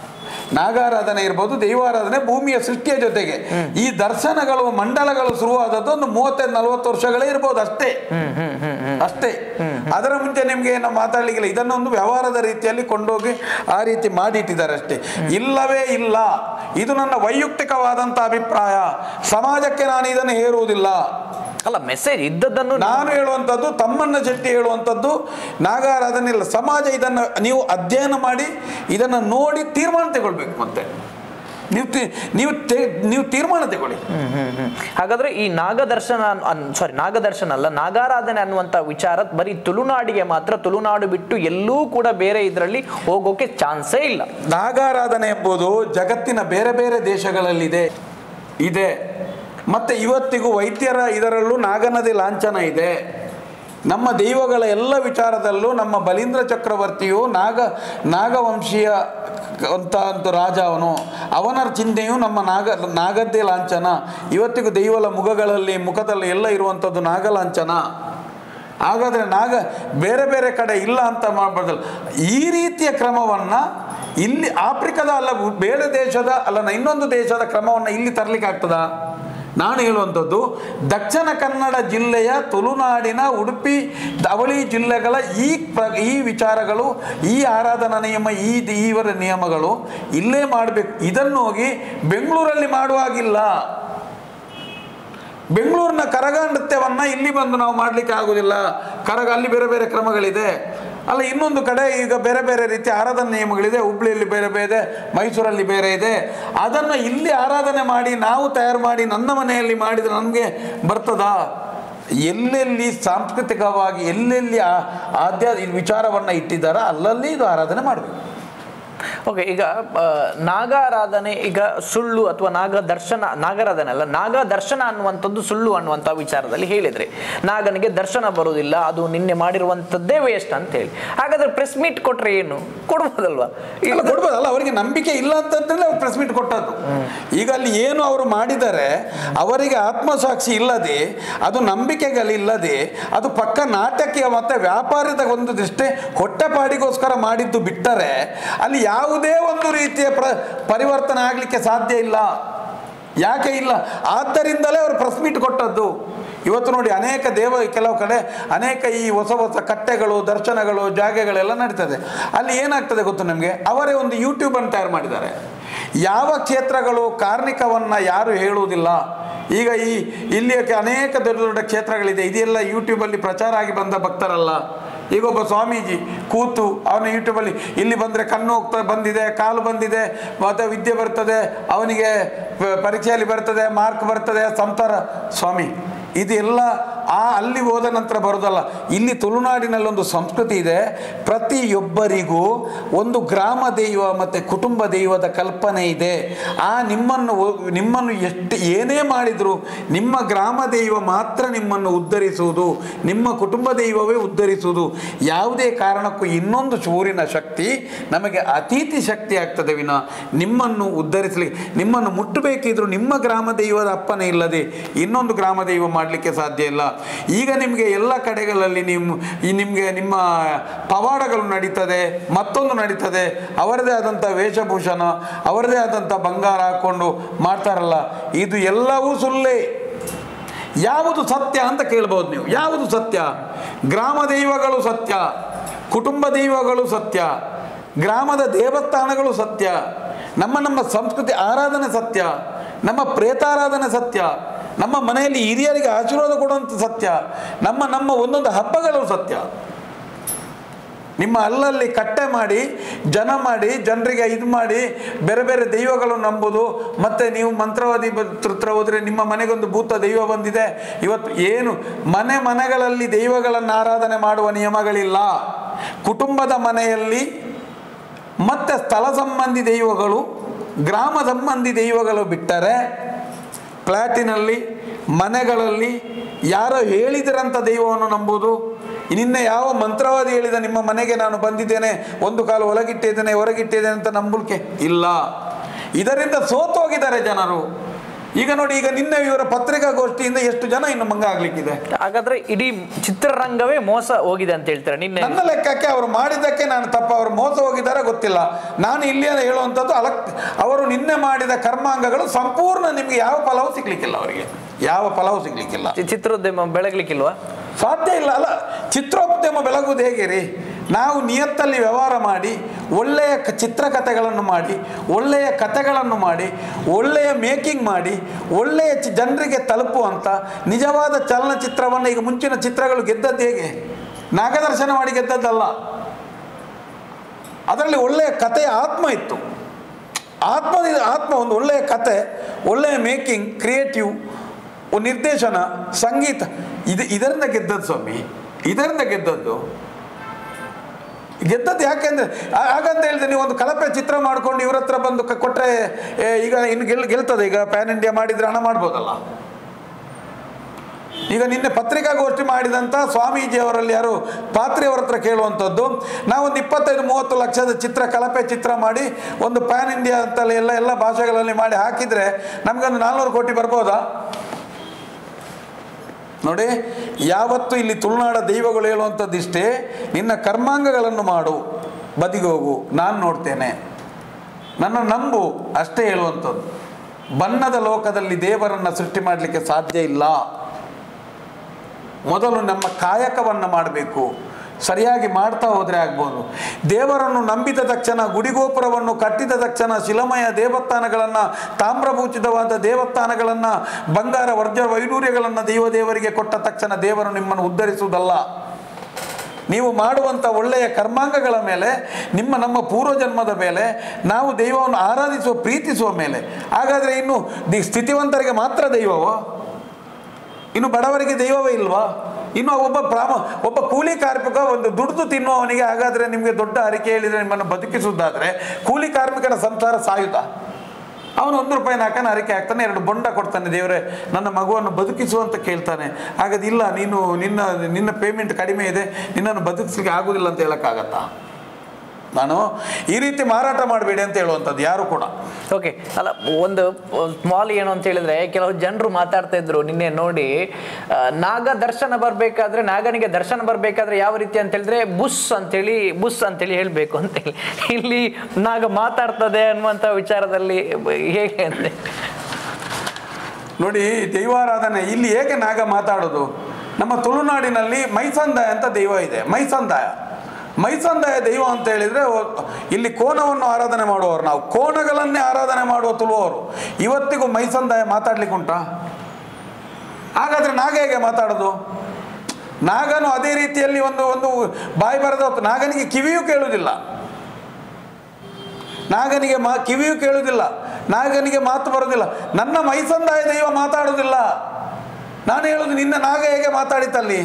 ನಾಗಾರಾಧನೆ ಇರ್ಬೋದು ದೈವಾರಾಧನೆ ಭೂಮಿಯ ಸೃಷ್ಟಿಯ ಜೊತೆಗೆ ಈ ದರ್ಶನಗಳು ಮಂಡಲಗಳು ಶುರುವಾದದ್ದು ಒಂದು ಮೂವತ್ತೈದು ನಲವತ್ತು ವರ್ಷಗಳೇ ಇರ್ಬೋದು ಅಷ್ಟೇ ಅಷ್ಟೇ ಅದರ ಮುಂಚೆ ನಿಮ್ಗೆ ನಾವು ಮಾತಾಡ್ಲಿಕ್ಕಿಲ್ಲ ಇದನ್ನು ಒಂದು ವ್ಯವಹಾರದ ರೀತಿಯಲ್ಲಿ ಕೊಂಡೋಗಿ ಆ ರೀತಿ ಮಾಡಿಟ್ಟಿದ್ದಾರೆ ಅಷ್ಟೇ ಇಲ್ಲವೇ ಇಲ್ಲ ಇದು ನನ್ನ ವೈಯಕ್ತಿಕವಾದಂತ ಅಭಿಪ್ರಾಯ ಸಮಾಜಕ್ಕೆ ನಾನು ಇದನ್ನು ಹೇರುವುದಿಲ್ಲ ಅಲ್ಲ ಮೆಸೇಜ್ ಇದ್ದದ್ದನ್ನು ನಾನು ಹೇಳುವಂಥದ್ದು ತಮ್ಮನ್ನ ಶೆಟ್ಟಿ ಹೇಳುವಂಥದ್ದು ನಾಗಾರಾಧನೆ ಇಲ್ಲ ಸಮಾಜ ಇದನ್ನು ನೀವು ಅಧ್ಯಯನ ಮಾಡಿ ಇದನ್ನು ನೋಡಿ ತೀರ್ಮಾನ ತಗೊಳ್ಬೇಕು ಮತ್ತೆ ನೀವು ತಿ- ನೀವು ತೆ- ನೀವು ತೀರ್ಮಾನ ತಗೊಳ್ಳಿ ಹ್ಮ್, ಹ್ಮ್, ಹ್ಮ್. ಹಾಗಾದ್ರೆ ಈ ನಾಗದರ್ಶನ ಸಾರಿ ನಾಗದರ್ಶನ ಅಲ್ಲ ನಾಗಾರಾಧನೆ ಅನ್ನುವಂತ ವಿಚಾರ ಬರೀ ತುಳುನಾಡಿಗೆ ಮಾತ್ರ ತುಳುನಾಡು ಬಿಟ್ಟು ಎಲ್ಲೂ ಕೂಡ ಬೇರೆ ಇದರಲ್ಲಿ ಹೋಗೋಕೆ ಚಾನ್ಸೇ ಇಲ್ಲ ನಾಗಾರಾಧನೆ ಎಂಬುದು ಜಗತ್ತಿನ ಬೇರೆ ಬೇರೆ ದೇಶಗಳಲ್ಲಿದೆ ಇದೆ ಮತ್ತೆ ಇವತ್ತಿಗೂ ವೈದ್ಯರ ಇದರಲ್ಲೂ ನಾಗನದಿ ಲಾಂಛನ ಇದೆ ನಮ್ಮ ದೈವಗಳ ಎಲ್ಲ ವಿಚಾರದಲ್ಲೂ ನಮ್ಮ ಬಲೀಂದ್ರ ಚಕ್ರವರ್ತಿಯು ನಾಗ ನಾಗವಂಶೀಯ ಅಂತ ಅಂತ ರಾಜ ಅವನು ಅವನ ಚಿಹ್ನೆಯು ನಮ್ಮ ನಾಗ ನಾಗದ್ದೇ ಲಾಂಛನ ಇವತ್ತಿಗೂ ದೈವಲ ಮುಖಗಳಲ್ಲಿ ಮುಖದಲ್ಲಿ ಎಲ್ಲ ಇರುವಂಥದ್ದು ನಾಗಲಾಂಛನ ಹಾಗಾದರೆ ನಾಗ ಬೇರೆ ಬೇರೆ ಕಡೆ ಇಲ್ಲ ಅಂತ ಮಾಡಬಾರ್ದಲ್ಲ ಈ ರೀತಿಯ ಕ್ರಮವನ್ನು ಇಲ್ಲಿ ಆಫ್ರಿಕಾದ ಅಲ್ಲ ಬೇರೆ ದೇಶದ ಅಲ್ಲ ಇನ್ನೊಂದು ದೇಶದ ಕ್ರಮವನ್ನು ಇಲ್ಲಿ ತರಲಿಕ್ಕೆ ಆಗ್ತದಾ ನಾನು ಹೇಳುವಂಥದ್ದು ದಕ್ಷಿಣ ಕನ್ನಡ ಜಿಲ್ಲೆಯ ತುಳುನಾಡಿನ ಉಡುಪಿ ಅವಳಿ ಜಿಲ್ಲೆಗಳ ಈ ಪ್ರ ಈ ವಿಚಾರಗಳು ಈ ಆರಾಧನಾ ನಿಯಮ ಈ ಇವರ ನಿಯಮಗಳು ಇಲ್ಲೇ ಮಾಡಬೇಕು ಇದನ್ನು ಹೋಗಿ ಬೆಂಗಳೂರಲ್ಲಿ ಮಾಡುವಾಗಿಲ್ಲ ಬೆಂಗಳೂರಿನ ಕರಗ ನೃತ್ಯವನ್ನ ಇಲ್ಲಿ ಬಂದು ನಾವು ಮಾಡಲಿಕ್ಕೆ ಆಗುದಿಲ್ಲ ಕರಗ ಅಲ್ಲಿ ಬೇರೆ ಬೇರೆ ಕ್ರಮಗಳಿದೆ ಅಲ್ಲ ಇನ್ನೊಂದು ಕಡೆ ಈಗ ಬೇರೆ ಬೇರೆ ರೀತಿಯ ಆರಾಧನಾ ನಿಯಮಗಳಿದೆ ಹುಬ್ಳಿಯಲ್ಲಿ ಬೇರೆ ಬೇರೆ ಮೈಸೂರಲ್ಲಿ ಬೇರೆ ಇದೆ ಅದನ್ನು ಇಲ್ಲಿ ಆರಾಧನೆ ಮಾಡಿ ನಾವು ತಯಾರು ಮಾಡಿ ನನ್ನ ಮನೆಯಲ್ಲಿ ಮಾಡಿದರೆ ನಮಗೆ ಬರ್ತದಾ ಎಲ್ಲೆಲ್ಲಿ ಸಾಂಸ್ಕೃತಿಕವಾಗಿ ಎಲ್ಲೆಲ್ಲಿ ಆ ಆಧ್ಯ ವಿಚಾರವನ್ನು ಇಟ್ಟಿದ್ದಾರೋ ಅಲ್ಲಲ್ಲಿ ಇದು ಆರಾಧನೆ ಮಾಡಬೇಕು ಓಕೆ ಈಗ ಆ, ನಾಗಾರಾಧನೆ ಈಗ ಸುಳ್ಳು ಅಥವಾ ನಾಗ ದರ್ಶನ ನಾಗಾರಾಧನೆ ಅಲ್ಲ ನಾಗ ದರ್ಶನ ಅನ್ನುವಂಥದ್ದು ಸುಳ್ಳು ಅನ್ನುವಂಥ ವಿಚಾರದಲ್ಲಿ ಹೇಳಿದ್ರಿ ನಾಗನಿಗೆ ದರ್ಶನ ಬರುವುದಿಲ್ಲ ಅದು ನಿನ್ನೆ ಮಾಡಿರುವಂಥದ್ದೇ ವೇಸ್ಟ್ ಅಂತ ಹೇಳಿ ಹಾಗಾದ್ರೆ ಪ್ರೆಸ್ ಮೀಟ್ ಕೊಟ್ರೆ ಏನು ಕೊಡ್ಬೋದಲ್ವಾ ಈಗ ಇಲ್ಲ ಕೊಡ್ಬೋದಲ್ಲ ಅವರಿಗೆ ನಂಬಿಕೆ ಇಲ್ಲ ಅಂತಂದ್ರೆ ಅವ್ರು ಪ್ರೆಸ್ ಮೀಟ್ ಕೊಟ್ಟದ್ದು ಈಗ ಅಲ್ಲಿ ಏನು ಅವರು ಮಾಡಿದ್ದಾರೆ ಅವರಿಗೆ ಆತ್ಮಸಾಕ್ಷಿ ಇಲ್ಲದೆ ಅದು ನಂಬಿಕೆಗಳಿಲ್ಲದೆ ಅದು ಪಕ್ಕ ನಾಟಕೀಯ ಮತ್ತೆ ವ್ಯಾಪಾರದ ಒಂದು ದೃಷ್ಟಿ ಹೊಟ್ಟೆಪಾಡಿಗೋಸ್ಕರ ಮಾಡಿದ್ದು ಬಿಟ್ಟರೆ ಅಲ್ಲಿ ಯಾವುದೇ ಒಂದು ರೀತಿಯ ಪ್ರ ಪರಿವರ್ತನೆ ಆಗಲಿಕ್ಕೆ ಸಾಧ್ಯ ಇಲ್ಲ ಯಾಕೆ ಇಲ್ಲ ಆದ್ದರಿಂದಲೇ ಅವರು ಪ್ರೆಸ್ ಮೀಟ್ ಕೊಟ್ಟದ್ದು ಇವತ್ತು ನೋಡಿ ಅನೇಕ ದೇವ ಕೆಲವು ಕಡೆ ಅನೇಕ ಈ ಹೊಸ ಹೊಸ ಕಟ್ಟೆಗಳು ದರ್ಶನಗಳು ಜಾಗೆಗಳೆಲ್ಲ ನಡೀತದೆ ಅಲ್ಲಿ ಏನಾಗ್ತದೆ ಗೊತ್ತು ನಮಗೆ ಅವರೇ ಒಂದು ಯೂಟ್ಯೂಬನ್ನು ತಯಾರು ಮಾಡಿದ್ದಾರೆ ಯಾವ ಕ್ಷೇತ್ರಗಳು ಕಾರ್ಣಿಕವನ್ನು ಯಾರು ಹೇಳುವುದಿಲ್ಲ ಈಗ ಈ ಇಲ್ಲಿಯ ಅನೇಕ ದೊಡ್ಡ ದೊಡ್ಡ ಕ್ಷೇತ್ರಗಳಿದೆ ಇದೆಲ್ಲ ಯೂಟ್ಯೂಬಲ್ಲಿ ಪ್ರಚಾರ ಆಗಿ ಬಂದ ಭಕ್ತರಲ್ಲ ಈಗ ಒಬ್ಬ ಸ್ವಾಮೀಜಿ ಕೂತು ಅವನ ಯೂಟ್ಯೂಬಲ್ಲಿ ಇಲ್ಲಿ ಬಂದರೆ ಕಣ್ಣು ಹೋಗ್ತಾ ಬಂದಿದೆ ಕಾಲು ಬಂದಿದೆ ಮತ್ತು ವಿದ್ಯೆ ಬರ್ತದೆ ಅವನಿಗೆ ಪ- ಪರೀಕ್ಷೆಯಲ್ಲಿ ಬರ್ತದೆ ಮಾರ್ಕ್ ಬರ್ತದೆ ಸಂಸಾರ ಸ್ವಾಮಿ ಇದೆಲ್ಲ ಆ ಅಲ್ಲಿ ಹೋದ ನಂತರ ಬರೋದಲ್ಲ ಇಲ್ಲಿ ತುಳುನಾಡಿನಲ್ಲಿ ಒಂದು ಸಂಸ್ಕೃತಿ ಇದೆ ಪ್ರತಿಯೊಬ್ಬರಿಗೂ ಒಂದು ಗ್ರಾಮ ದೈವ ಮತ್ತು ಕುಟುಂಬ ದೈವದ ಕಲ್ಪನೆ ಇದೆ ಆ ನಿಮ್ಮನ್ನು ಒ- ನಿಮ್ಮನ್ನು ಎಷ್ಟು ಏನೇ ಮಾಡಿದರೂ ನಿಮ್ಮ ಗ್ರಾಮ ದೈವ ಮಾತ್ರ ನಿಮ್ಮನ್ನು ಉದ್ಧರಿಸುವುದು ನಿಮ್ಮ ಕುಟುಂಬ ದೈವವೇ ಉದ್ಧರಿಸುವುದು ಯಾವುದೇ ಕಾರಣಕ್ಕೂ ಇನ್ನೊಂದು ಸೂರಿನ ಶಕ್ತಿ ನಮಗೆ ಅತೀತಿ ಶಕ್ತಿ ಆಗ್ತದೆ ವಿನ ನಿಮ್ಮನ್ನು ಉದ್ಧರಿಸಲಿಕ್ಕೆ ನಿಮ್ಮನ್ನು ಮುಟ್ಟಬೇಕಿದ್ರು ನಿಮ್ಮ ಗ್ರಾಮ ದೈವದ ಅಪ್ಪನೇ ಇಲ್ಲದೆ ಇನ್ನೊಂದು ಗ್ರಾಮ ದೈವ ಮಾಡಲಿಕ್ಕೆ ಸಾಧ್ಯ ಇಲ್ಲ ಈಗ ನಿಮಗೆ ಎಲ್ಲ ಕಡೆಗಳಲ್ಲಿ ನಿಮ್ಮ ಈ ನಿಮಗೆ ನಿಮ್ಮ ಪವಾಡಗಳು ನಡೀತದೆ ಮತ್ತೊಂದು ನಡೀತದೆ ಅವರದೇ ಆದಂಥ ವೇಷಭೂಷಣ ಅವರದೇ ಆದಂಥ ಬಂಗಾರ ಹಾಕ್ಕೊಂಡು ಮಾಡ್ತಾರಲ್ಲ ಇದು ಎಲ್ಲವೂ ಸುಳ್ಳೇ ಯಾವುದು ಸತ್ಯ ಅಂತ ಕೇಳ್ಬೋದು ನೀವು ಯಾವುದು ಸತ್ಯ ಗ್ರಾಮ ದೈವಗಳು ಸತ್ಯ ಕುಟುಂಬ ದೈವಗಳು ಸತ್ಯ ಗ್ರಾಮದ ದೇವಸ್ಥಾನಗಳು ಸತ್ಯ ನಮ್ಮ ನಮ್ಮ ಸಂಸ್ಕೃತಿ ಆರಾಧನೆ ಸತ್ಯ ನಮ್ಮ ಪ್ರೇತಾರಾಧನೆ ಸತ್ಯ ನಮ್ಮ ಮನೆಯಲ್ಲಿ ಹಿರಿಯರಿಗೆ ಆಶೀರ್ವಾದ ಕೊಡುವಂಥ ಸತ್ಯ ನಮ್ಮ ನಮ್ಮ ಒಂದೊಂದು ಹಬ್ಬಗಳು ಸತ್ಯ ನಿಮ್ಮ ಅಲ್ಲಲ್ಲಿ ಕಟ್ಟೆ ಮಾಡಿ ಜನ ಮಾಡಿ ಜನರಿಗೆ ಇದು ಮಾಡಿ ಬೇರೆ ಬೇರೆ ದೈವಗಳು ನಂಬುದು ಮತ್ತೆ ನೀವು ಮಂತ್ರವಾದಿ ಬ- ಹತ್ರ ಹೋದರೆ ನಿಮ್ಮ ಮನೆಗೊಂದು ಭೂತ ದೈವ ಬಂದಿದೆ ಇವತ್ತು ಏನು ಮನೆ ಮನೆಗಳಲ್ಲಿ ದೈವಗಳನ್ನು ಆರಾಧನೆ ಮಾಡುವ ನಿಯಮಗಳಿಲ್ಲ ಕುಟುಂಬದ ಮನೆಯಲ್ಲಿ ಮತ್ತೆ ಸ್ಥಳ ಸಂಬಂಧಿ ದೈವಗಳು ಗ್ರಾಮ ಸಂಬಂಧಿ ದೈವಗಳು ಬಿಟ್ಟರೆ ಫ್ಲ್ಯಾಟಿನಲ್ಲಿ ಮನೆಗಳಲ್ಲಿ ಯಾರೋ ಹೇಳಿದರಂಥ ದೈವವನ್ನು ನಂಬುವುದು ನಿನ್ನೆ ಯಾವ ಮಂತ್ರವಾದಿ ಹೇಳಿದ ನಿಮ್ಮ ಮನೆಗೆ ನಾನು ಬಂದಿದ್ದೇನೆ ಒಂದು ಕಾಲು ಒಳಗಿಟ್ಟಿದ್ದೇನೆ ಹೊರಗಿಟ್ಟಿದ್ದೇನೆ ಅಂತ ನಂಬಲಿಕ್ಕೆ ಇಲ್ಲ ಇದರಿಂದ ಸೋತೋಗಿದ್ದಾರೆ ಜನರು ಈಗ ನೋಡಿ ಈಗ ನಿನ್ನೆ ಇವರ ಪತ್ರಿಕಾಗೋಷ್ಠಿಯಿಂದ ಎಷ್ಟು ಜನ ಇನ್ನು ಮಂಗ ಆಗ್ಲಿಕ್ಕಿದೆ ಹಾಗಾದ್ರೆ ಇಡೀ ಚಿತ್ರರಂಗವೇ ಮೋಸ ಹೋಗಿದೆ ಅಂತ ಹೇಳ್ತಾರೆ ನಿನ್ನೆ ನನ್ನ ಲೆಕ್ಕಕ್ಕೆ ಅವರು ಮಾಡಿದ್ದಕ್ಕೆ ನಾನು ತಪ್ಪ ಅವರು ಮೋಸ ಹೋಗಿದ್ದಾರೆ ಗೊತ್ತಿಲ್ಲ ನಾನು ಇಲ್ಲಿ ಹೇಳುವಂಥದ್ದು ಅಲಕ್ ಅವರು ನಿನ್ನೆ ಮಾಡಿದ ಕರ್ಮಾಂಗಗಳು ಸಂಪೂರ್ಣ ನಿಮಗೆ ಯಾವ ಫಲವೂ ಸಿಗ್ಲಿಕ್ಕಿಲ್ಲ ಅವರಿಗೆ ಯಾವ ಫಲವೂ ಸಿಗ್ಲಿಕ್ಕಿಲ್ಲ ಚಿ- ಚಿತ್ರೋದ್ಯಮ ಬೆಳಗ್ಲಿಕ್ಕಿಲ್ವಾ ಸಾಧ್ಯ ಇಲ್ಲ ಅಲ್ಲ ಚಿತ್ರೋದ್ಯಮ ಬೆಳಗುವುದು ಹೇಗೆ ರೀ ನಾವು ನಿಯತ್ತಲ್ಲಿ ವ್ಯವಹಾರ ಮಾಡಿ ಒಳ್ಳೆಯ ಕ- ಚಿತ್ರಕಥೆಗಳನ್ನು ಮಾಡಿ ಒಳ್ಳೆಯ ಕಥೆಗಳನ್ನು ಮಾಡಿ ಒಳ್ಳೆಯ ಮೇಕಿಂಗ್ ಮಾಡಿ ಒಳ್ಳೆಯ ಚಿ- ಜನರಿಗೆ ತಲುಪುವಂಥ ನಿಜವಾದ ಚಲನಚಿತ್ರವನ್ನು ಈಗ ಮುಂಚಿನ ಚಿತ್ರಗಳು ಗೆದ್ದದ್ದು ಹೇಗೆ ನಾಗದರ್ಶನ ಮಾಡಿ ಗೆದ್ದದ್ದಲ್ಲ ಅದರಲ್ಲಿ ಒಳ್ಳೆಯ ಕಥೆಯ ಆತ್ಮ ಇತ್ತು ಆತ್ಮದ ಆತ್ಮ ಒಂದು ಒಳ್ಳೆಯ ಕತೆ ಒಳ್ಳೆಯ ಮೇಕಿಂಗ್ ಕ್ರಿಯೇಟಿವ್ ಒಂದು ನಿರ್ದೇಶನ ಸಂಗೀತ ಇದು ಇದರಿಂದ ಗೆದ್ದದ್ದು ಸ್ವಾಮಿ ಇದರಿಂದ ಗೆದ್ದದ್ದು ಗೆದ್ದದ್ದು ಯಾಕೆಂದ್ರೆ ಆ- ಹಾಗಂತ ಹೇಳಿದ್ರೆ ನೀವು ಒಂದು ಕಳಪೆ ಚಿತ್ರ ಮಾಡ್ಕೊಂಡು ಇವ್ರ ಹತ್ರ ಬಂದು ಕ- ಕೊಟ್ರೆ ಏ, ಈಗ ಇನ್ನು ಗೆಲ್ ಗೆಲ್ತದೆ ಈಗ ಪ್ಯಾನ್ ಇಂಡಿಯಾ ಮಾಡಿದ್ರೆ ಹಣ ಮಾಡ್ಬೋದಲ್ಲ ಈಗ ನಿನ್ನೆ ಪತ್ರಿಕಾಗೋಷ್ಠಿ ಮಾಡಿದಂಥ ಸ್ವಾಮೀಜಿ ಅವರಲ್ಲಿ ಯಾರು ಪಾತ್ರಿ ಅವರ ಹತ್ರ ಕೇಳುವಂಥದ್ದು ನಾವೊಂದು ಇಪ್ಪತ್ತೈದು ಮೂವತ್ತು ಲಕ್ಷದ ಚಿತ್ರ ಕಳಪೆ ಚಿತ್ರ ಮಾಡಿ ಒಂದು ಪ್ಯಾನ್ ಇಂಡಿಯಾ ಅಂತಲ್ಲಿ ಎಲ್ಲ ಎಲ್ಲ ಭಾಷೆಗಳಲ್ಲಿ ಮಾಡಿ ಹಾಕಿದರೆ ನಮಗೊಂದು ನಾಲ್ನೂರು ಕೋಟಿ ಬರ್ಬೋದಾ ನೋಡಿ ಯಾವತ್ತು ಇಲ್ಲಿ ತುಳುನಾಡ ದೈವಗಳು ಹೇಳುವಂಥದ್ದು ಇಷ್ಟೇ ನಿನ್ನ ಕರ್ಮಾಂಗಗಳನ್ನು ಮಾಡು ಬದಿಗೋಗು ನಾನು ನೋಡ್ತೇನೆ ನನ್ನ ನಂಬು ಅಷ್ಟೇ ಹೇಳುವಂಥದ್ದು ಬಣ್ಣದ ಲೋಕದಲ್ಲಿ ದೇವರನ್ನು ಸೃಷ್ಟಿ ಮಾಡಲಿಕ್ಕೆ ಸಾಧ್ಯ ಇಲ್ಲ ಮೊದಲು ನಮ್ಮ ಕಾಯಕವನ್ನು ಮಾಡಬೇಕು ಸರಿಯಾಗಿ ಮಾಡ್ತಾ ಹೋದರೆ ಆಗ್ಬೋದು ದೇವರನ್ನು ನಂಬಿದ ತಕ್ಷಣ ಗುಡಿಗೋಪುರವನ್ನು ಕಟ್ಟಿದ ತಕ್ಷಣ ಶಿಲಮಯ ದೇವಸ್ಥಾನಗಳನ್ನು ತಾಮ್ರಭೂಚಿತವಾದ ದೇವಸ್ಥಾನಗಳನ್ನು ಬಂಗಾರ ವರ್ಜ ವೈಡೂರ್ಯಗಳನ್ನು ದೈವ ದೇವರಿಗೆ ಕೊಟ್ಟ ತಕ್ಷಣ ದೇವರು ನಿಮ್ಮನ್ನು ಉದ್ಧರಿಸುವುದಲ್ಲ ನೀವು ಮಾಡುವಂಥ ಒಳ್ಳೆಯ ಕರ್ಮಾಂಗಗಳ ಮೇಲೆ ನಿಮ್ಮ ನಮ್ಮ ಪೂರ್ವಜನ್ಮದ ಮೇಲೆ ನಾವು ದೈವವನ್ನು ಆರಾಧಿಸುವ ಪ್ರೀತಿಸುವ ಮೇಲೆ ಹಾಗಾದರೆ ಇನ್ನು ದಿ ಸ್ಥಿತಿವಂತರಿಗೆ ಮಾತ್ರ ದೈವವೋ ಇನ್ನು ಬಡವರಿಗೆ ದೈವವೇ ಇಲ್ವಾ ಇನ್ನು ಒಬ್ಬ ಪ್ರಾಮ ಒಬ್ಬ ಕೂಲಿ ಕಾರ್ಮಿಕ ಒಂದು ದುಡಿದು ತಿನ್ನುವವನಿಗೆ ಹಾಗಾದರೆ ನಿಮಗೆ ದೊಡ್ಡ ಅರಿಕೆ ಹೇಳಿದರೆ ನಿಮ್ಮನ್ನು ಬದುಕಿಸುವುದಾದರೆ ಕೂಲಿ ಕಾರ್ಮಿಕನ ಸಂಸಾರ ಸಾಯುತ್ತ ಅವನು ಒಂದು ರೂಪಾಯಿ ನಾಲ್ಕನ ಅರಿಕೆ ಹಾಕ್ತಾನೆ ಎರಡು ಬೊಂಡ ಕೊಡ್ತಾನೆ ದೇವರೇ ನನ್ನ ಮಗುವನ್ನು ಬದುಕಿಸು ಅಂತ ಕೇಳ್ತಾನೆ ಹಾಗಾದ್ರೆ ಇಲ್ಲ ನೀನು ನಿನ್ನ ನಿನ್ನ ಪೇಮೆಂಟ್ ಕಡಿಮೆ ಇದೆ ನಿನ್ನನ್ನು ಬದುಕಿಸ್ಲಿಕ್ಕೆ ಆಗುದಿಲ್ಲ ಅಂತ ಹೇಳೋಕ್ಕಾಗತ್ತಾ ನಾನು ಈ ರೀತಿ ಮಾರಾಟ ಮಾಡಬೇಡಿ ಅಂತ ಹೇಳುವಂಥದ್ದು ಯಾರು ಕೂಡ ಓಕೆ ಅಲ್ಲ ಒಂದು ಸ್ಮಾಲ್ ಏನು ಅಂತ ಹೇಳಿದ್ರೆ ಕೆಲವು ಜನರು ಮಾತಾಡ್ತಾ ಇದ್ರು ನಿನ್ನೆ ನೋಡಿ ಆ, ನಾಗ ದರ್ಶನ ಬರ್ಬೇಕಾದ್ರೆ ನಾಗನಿಗೆ ದರ್ಶನ ಬರ್ಬೇಕಾದ್ರೆ ಯಾವ ರೀತಿ ಅಂತ ಹೇಳಿದ್ರೆ ಬುಸ್ ಅಂತೇಳಿ ಬುಸ್ ಅಂತೇಳಿ ಹೇಳ್ಬೇಕು ಅಂತೇಳಿ ಇಲ್ಲಿ ನಾಗ ಮಾತಾಡ್ತದೆ ಅನ್ನುವಂಥ ವಿಚಾರದಲ್ಲಿ ಹೇಗೆ ಅಂತೆ ನೋಡಿ ದೈವಾರಾಧನೆ ಇಲ್ಲಿ ಹೇಗೆ ನಾಗ ಮಾತಾಡೋದು ನಮ್ಮ ತುಳುನಾಡಿನಲ್ಲಿ ಮೈಸಂದಾಯ ಅಂತ ದೈವ ಇದೆ ಮೈಸಂದಾಯ ಮೈಸಂದಾಯ ದೈವ ಅಂತ ಹೇಳಿದರೆ ಇಲ್ಲಿ ಕೋನವನ್ನು ಆರಾಧನೆ ಮಾಡುವವರು ನಾವು ಕೋನಗಳನ್ನೇ ಆರಾಧನೆ ಮಾಡುವ ತುಳುವವರು ಇವತ್ತಿಗೂ ಮೈಸಂದಾಯ ಮಾತಾಡ್ಲಿಕ್ಕೆ ಉಂಟಾ ಹಾಗಾದ್ರೆ ನಾಗ ಹೇಗೆ ಮಾತಾಡೋದು ನಾಗನು ಅದೇ ರೀತಿಯಲ್ಲಿ ಒಂದು ಒಂದು ಬಾಯಿ ಬರದ ನಾಗನಿಗೆ ಕಿವಿಯೂ ಕೇಳುವುದಿಲ್ಲ ನಾಗನಿಗೆ ಮಾ ಕಿವಿಯೂ ಕೇಳುವುದಿಲ್ಲ ನಾಗನಿಗೆ ಮಾತು ಬರೋದಿಲ್ಲ ನನ್ನ ಮೈಸಂದಾಯ ದೈವ ಮಾತಾಡುವುದಿಲ್ಲ ನಾನು ಹೇಳುದು ನಿನ್ನ ನಾಗ ಹೇಗೆ ಮಾತಾಡಿತಲ್ಲಿ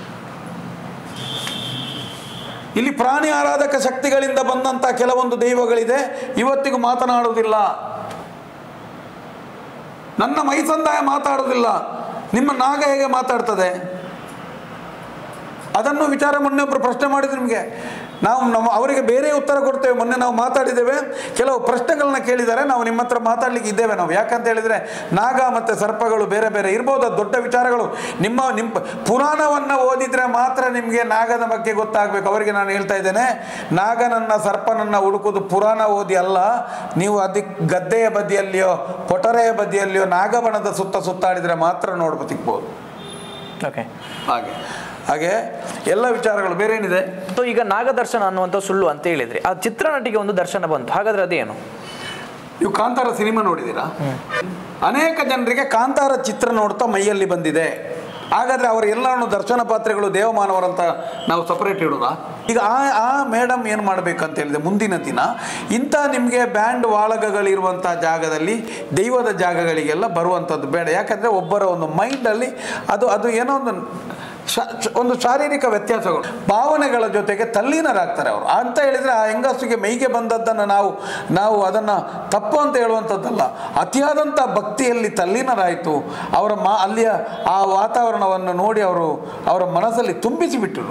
ಇಲ್ಲಿ ಪ್ರಾಣಿ ಆರಾಧಕ ಶಕ್ತಿಗಳಿಂದ ಬಂದಂಥ ಕೆಲವೊಂದು ದೈವಗಳಿದೆ ಇವತ್ತಿಗೂ ಮಾತನಾಡುವುದಿಲ್ಲ ನನ್ನ ಮೈಸಂದಾಯ ಮಾತಾಡುವುದಿಲ್ಲ ನಿಮ್ಮ ನಾಗ ಹೇಗೆ ಮಾತಾಡ್ತದೆ ಅದನ್ನು ವಿಚಾರ ಮೊನ್ನೆ ಒಬ್ಬರು ಪ್ರಶ್ನೆ ಮಾಡಿದ್ರು ನಿಮಗೆ ನಾವು ನಮ್ಮ ಅವರಿಗೆ ಬೇರೆ ಉತ್ತರ ಕೊಡ್ತೇವೆ ಮೊನ್ನೆ ನಾವು ಮಾತಾಡಿದ್ದೇವೆ ಕೆಲವು ಪ್ರಶ್ನೆಗಳನ್ನ ಕೇಳಿದ್ದಾರೆ ನಾವು ನಿಮ್ಮ ಹತ್ರ ಮಾತಾಡ್ಲಿಕ್ಕೆ ಇದ್ದೇವೆ ನಾವು ಯಾಕಂತ ಹೇಳಿದರೆ ನಾಗ ಮತ್ತು ಸರ್ಪಗಳು ಬೇರೆ ಬೇರೆ ಇರ್ಬೋದು ಅದು ದೊಡ್ಡ ವಿಚಾರಗಳು ನಿಮ್ಮ ನಿಮ್ಮ ಪುರಾಣವನ್ನು ಓದಿದರೆ ಮಾತ್ರ ನಿಮಗೆ ನಾಗದ ಬಗ್ಗೆ ಗೊತ್ತಾಗಬೇಕು ಅವರಿಗೆ ನಾನು ಹೇಳ್ತಾ ಇದ್ದೇನೆ ನಾಗನನ್ನ ಸರ್ಪನನ್ನ ಹುಡುಕುವುದು ಪುರಾಣ ಓದಿ ಅಲ್ಲ ನೀವು ಅದಕ್ಕೆ ಗದ್ದೆಯ ಬದಿಯಲ್ಲಿಯೋ ಕೊಟರೆಯ ಬದಿಯಲ್ಲಿಯೋ ನಾಗಬಣದ ಸುತ್ತ ಸುತ್ತಾಡಿದರೆ ಮಾತ್ರ ನೋಡ್ಬೋದು ಸಿಗ್ಬೋದು ಓಕೆ ಹಾಗೆ ಹಾಗೆ ಎಲ್ಲ ವಿಚಾರಗಳು ಬೇರೆ ಏನಿದೆ ಸೊ ಈಗ ನಾಗದರ್ಶನ ಅನ್ನುವಂಥ ಸುಳ್ಳು ಅಂತ ಹೇಳಿದ್ರಿ ಆ ಚಿತ್ರನಟಿಗೆ ಒಂದು ದರ್ಶನ ಬಂತು ಹಾಗಾದ್ರೆ ಅದೇನು ನೀವು ಕಾಂತಾರ ಸಿನಿಮಾ ನೋಡಿದ್ದೀರಾ ಅನೇಕ ಜನರಿಗೆ ಕಾಂತಾರ ಚಿತ್ರ ನೋಡ್ತಾ ಮೈಯಲ್ಲಿ ಬಂದಿದೆ ಹಾಗಾದ್ರೆ ಅವರು ಎಲ್ಲರನ್ನು ದರ್ಶನ ಪಾತ್ರೆಗಳು ದೇವಮಾನವರಂತ ನಾವು ಸಪರೇಟ್ ಇಡೋದಾ ಈಗ ಆ ಆ ಮೇಡಮ್ ಏನು ಮಾಡಬೇಕಂತ ಹೇಳಿದೆ ಮುಂದಿನ ದಿನ ಇಂಥ ನಿಮಗೆ ಬ್ಯಾಂಡ್ ವಾಳಗಗಳಿರುವಂಥ ಜಾಗದಲ್ಲಿ ದೈವದ ಜಾಗಗಳಿಗೆಲ್ಲ ಬರುವಂಥದ್ದು ಬೇಡ ಯಾಕಂದರೆ ಒಬ್ಬರ ಒಂದು ಮೈಂಡಲ್ಲಿ ಅದು ಅದು ಏನೋ ಒಂದು ಶ- ಶ- ಒಂದು ಶಾರೀರಿಕ ವ್ಯತ್ಯಾಸಗಳು ಭಾವನೆಗಳ ಜೊತೆಗೆ ತಲ್ಲೀನರಾಗ್ತಾರೆ ಅವರು ಅಂತ ಹೇಳಿದರೆ ಆ ಹೆಂಗಸಿಗೆ ಮೈಗೆ ಬಂದದ್ದನ್ನು ನಾವು ನಾವು ಅದನ್ನು ತಪ್ಪು ಅಂತ ಹೇಳುವಂಥದ್ದಲ್ಲ ಅತಿಯಾದಂಥ ಭಕ್ತಿಯಲ್ಲಿ ತಲ್ಲೀನರಾಯಿತು ಅವರ ಮಾ ಅಲ್ಲಿಯ ಆ ವಾತಾವರಣವನ್ನು ನೋಡಿ ಅವರು ಅವರ ಮನಸ್ಸಲ್ಲಿ ತುಂಬಿಸಿಬಿಟ್ಟರು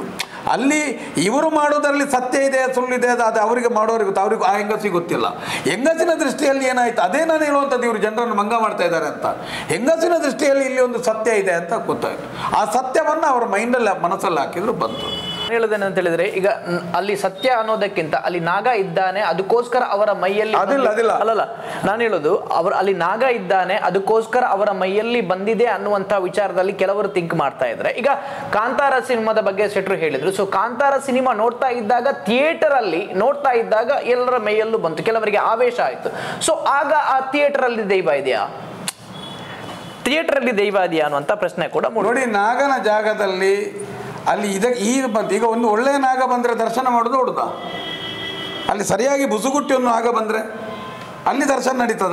ಅಲ್ಲಿ ಇವರು ಮಾಡೋದರಲ್ಲಿ ಸತ್ಯ ಇದೆ ಸುಳ್ಳಿದೆ ಅದು ಅದು ಅವರಿಗೆ ಮಾಡೋರಿಗೆ ಗೊತ್ತು ಅವ್ರಿಗೆ ಆ ಹೆಂಗಸಿಗೆ ಗೊತ್ತಿಲ್ಲ ಹೆಂಗಸಿನ ದೃಷ್ಟಿಯಲ್ಲಿ ಏನಾಯ್ತು ಅದೇ ನಾನು ಹೇಳುವಂಥದ್ದು ಇವರು ಜನರನ್ನು ಮಂಗ ಮಾಡ್ತಾ ಇದ್ದಾರೆ ಅಂತ ಹೆಂಗಸಿನ ದೃಷ್ಟಿಯಲ್ಲಿ ಇಲ್ಲಿ ಒಂದು ಸತ್ಯ ಇದೆ ಅಂತ ಗೊತ್ತಾಯ್ತು ಆ ಸತ್ಯವನ್ನು ಅವ್ರ ಮೈಂಡಲ್ಲಿ ಮನಸ್ಸಲ್ಲಿ ಹಾಕಿದ್ರು ಬಂತು ಹೇಳೋದೇನಂತ ಹೇಳಿದ್ರೆ ಈಗ ನ್- ಅಲ್ಲಿ ಸತ್ಯ ಅನ್ನೋದಕ್ಕಿಂತ ಅಲ್ಲಿ ನಾಗ ಇದ್ದಾನೆ ಅದಕ್ಕೋಸ್ಕರ ಅವರ ಮೈಯಲ್ಲಿ ಅದಿಲ್ಲ, ಬಂದಿ- ಅದಿಲ್ಲ. ಅಲ್ಲಲ್ಲ ನಾನು ಹೇಳೋದು ಅವರು ಅಲ್ಲಿ ನಾಗ ಇದ್ದಾನೆ ಅದಕ್ಕೋಸ್ಕರ ಅವರ ಮೈಯಲ್ಲಿ ಬಂದಿದೆ ಅನ್ನುವಂತ ವಿಚಾರದಲ್ಲಿ ಕೆಲವರು ಥಿಂಕ್ ಮಾಡ್ತಾ ಇದ್ದಾರೆ ಈಗ ಕಾಂತಾರ ಸಿನಿಮಾದ ಬಗ್ಗೆ ಶೆಟ್ರು ಹೇಳಿದ್ರು ಸೊ ಕಾಂತಾರ ಸಿನಿಮಾ ನೋಡ್ತಾ ಇದ್ದಾಗ ಥಿಯೇಟರ್ ಅಲ್ಲಿ ನೋಡ್ತಾ ಇದ್ದಾಗ ಎಲ್ಲರ ಮೈಯಲ್ಲೂ ಬಂತು ಕೆಲವರಿಗೆ ಆವೇಶ ಆಯ್ತು ಸೊ ಆಗ ಆ ಥಿಯೇಟರ್ ಅಲ್ಲಿ ದೈವ ಇದೆಯಾ ಥಿಯೇಟರ್ ಅಲ್ಲಿ ದೈವ ಇದೆಯಾ ಅನ್ನುವಂತ ಪ್ರಶ್ನೆ ಕೂಡ ಮೂಡು ನೋಡಿ ನಾಗನ ಜಾಗದಲ್ಲಿ ಅಲ್ಲಿ ಇದಕ್ಕೆ ಈ ಬಂತು ಈಗ ಒಂದು ಒಳ್ಳೆಯ ನಾಗ ಬಂದರೆ ದರ್ಶನ ಮಾಡೋದು ಹೊಡ್ದ ಅಲ್ಲಿ ಸರಿಯಾಗಿ ಬುಸುಗುಟ್ಟಿ ಒಂದು ನಾಗ ಬಂದರೆ ಅಲ್ಲಿ ದರ್ಶನ ನಡೀತದ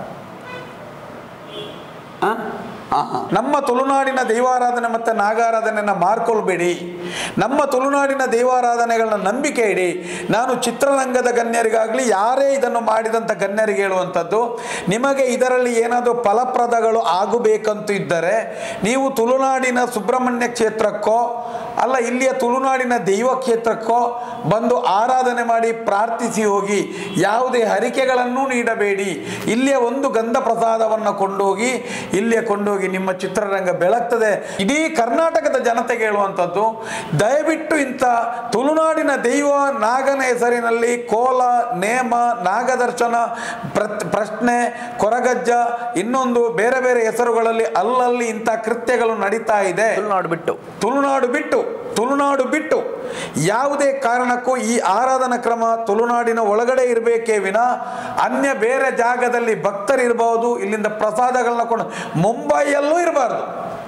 ಆ? ಆಹಾ. ನಮ್ಮ ತುಳುನಾಡಿನ ದೈವಾರಾಧನೆ ಮತ್ತು ನಾಗಾರಾಧನೆಯನ್ನು ಮಾರ್ಕೊಳ್ಬೇಡಿ ನಮ್ಮ ತುಳುನಾಡಿನ ದೈವಾರಾಧನೆಗಳನ್ನ ನಂಬಿಕೆ ಇಡಿ ನಾನು ಚಿತ್ರರಂಗದ ಗಣ್ಯರಿಗಾಗಲಿ ಯಾರೇ ಇದನ್ನು ಮಾಡಿದಂಥ ಗಣ್ಯರಿಗೆ ಹೇಳುವಂಥದ್ದು ನಿಮಗೆ ಇದರಲ್ಲಿ ಏನಾದರೂ ಫಲಪ್ರದಗಳು ಆಗಬೇಕಂತ ಇದ್ದರೆ ನೀವು ತುಳುನಾಡಿನ ಸುಬ್ರಹ್ಮಣ್ಯ ಕ್ಷೇತ್ರಕ್ಕೋ ಅಲ್ಲ ಇಲ್ಲಿಯ ತುಳುನಾಡಿನ ದೈವ ಕ್ಷೇತ್ರಕ್ಕೋ ಬಂದು ಆರಾಧನೆ ಮಾಡಿ ಪ್ರಾರ್ಥಿಸಿ ಹೋಗಿ ಯಾವುದೇ ಹರಿಕೆಗಳನ್ನು ನೀಡಬೇಡಿ ಇಲ್ಲಿಯ ಒಂದು ಗಂಧ ಪ್ರಸಾದವನ್ನು ಕೊಂಡೋಗಿ ಇಲ್ಲಿಯ ಕೊಂಡೋಗಿ ನಿಮ್ಮ ಚಿತ್ರರಂಗ ಬೆಳಗ್ತದೆ ಇಡೀ ಕರ್ನಾಟಕದ ಜನತೆಗೆ ಹೇಳುವಂಥದ್ದು ದಯವಿಟ್ಟು ಇಂಥ ತುಳುನಾಡಿನ ದೈವ ನಾಗನ ಹೆಸರಿನಲ್ಲಿ ಕೋಲ ನೇಮ ನಾಗದರ್ಶನ ಪ್ರತ್ ಪ್ರಶ್ನೆ ಕೊರಗಜ್ಜ ಇನ್ನೊಂದು ಬೇರೆ ಬೇರೆ ಹೆಸರುಗಳಲ್ಲಿ ಅಲ್ಲಲ್ಲಿ ಇಂಥ ಕೃತ್ಯಗಳು ನಡೀತಾ ಇದೆ ತುಳುನಾಡು ಬಿಟ್ಟು ತುಳುನಾಡು ಬಿಟ್ಟು ತುಳುನಾಡು ಬಿಟ್ಟು ಯಾವುದೇ ಕಾರಣಕ್ಕೂ ಈ ಆರಾಧನಾ ಕ್ರಮ ತುಳುನಾಡಿನ ಒಳಗಡೆ ಇರಬೇಕೇ ವಿನ ಅನ್ಯ ಬೇರೆ ಜಾಗದಲ್ಲಿ ಭಕ್ತರಿರಬಹುದು ಇಲ್ಲಿಂದ ಪ್ರಸಾದಗಳನ್ನ ಕೊಂಡು ಮುಂಬೈಯಲ್ಲೂ ಇರಬಾರ್ದು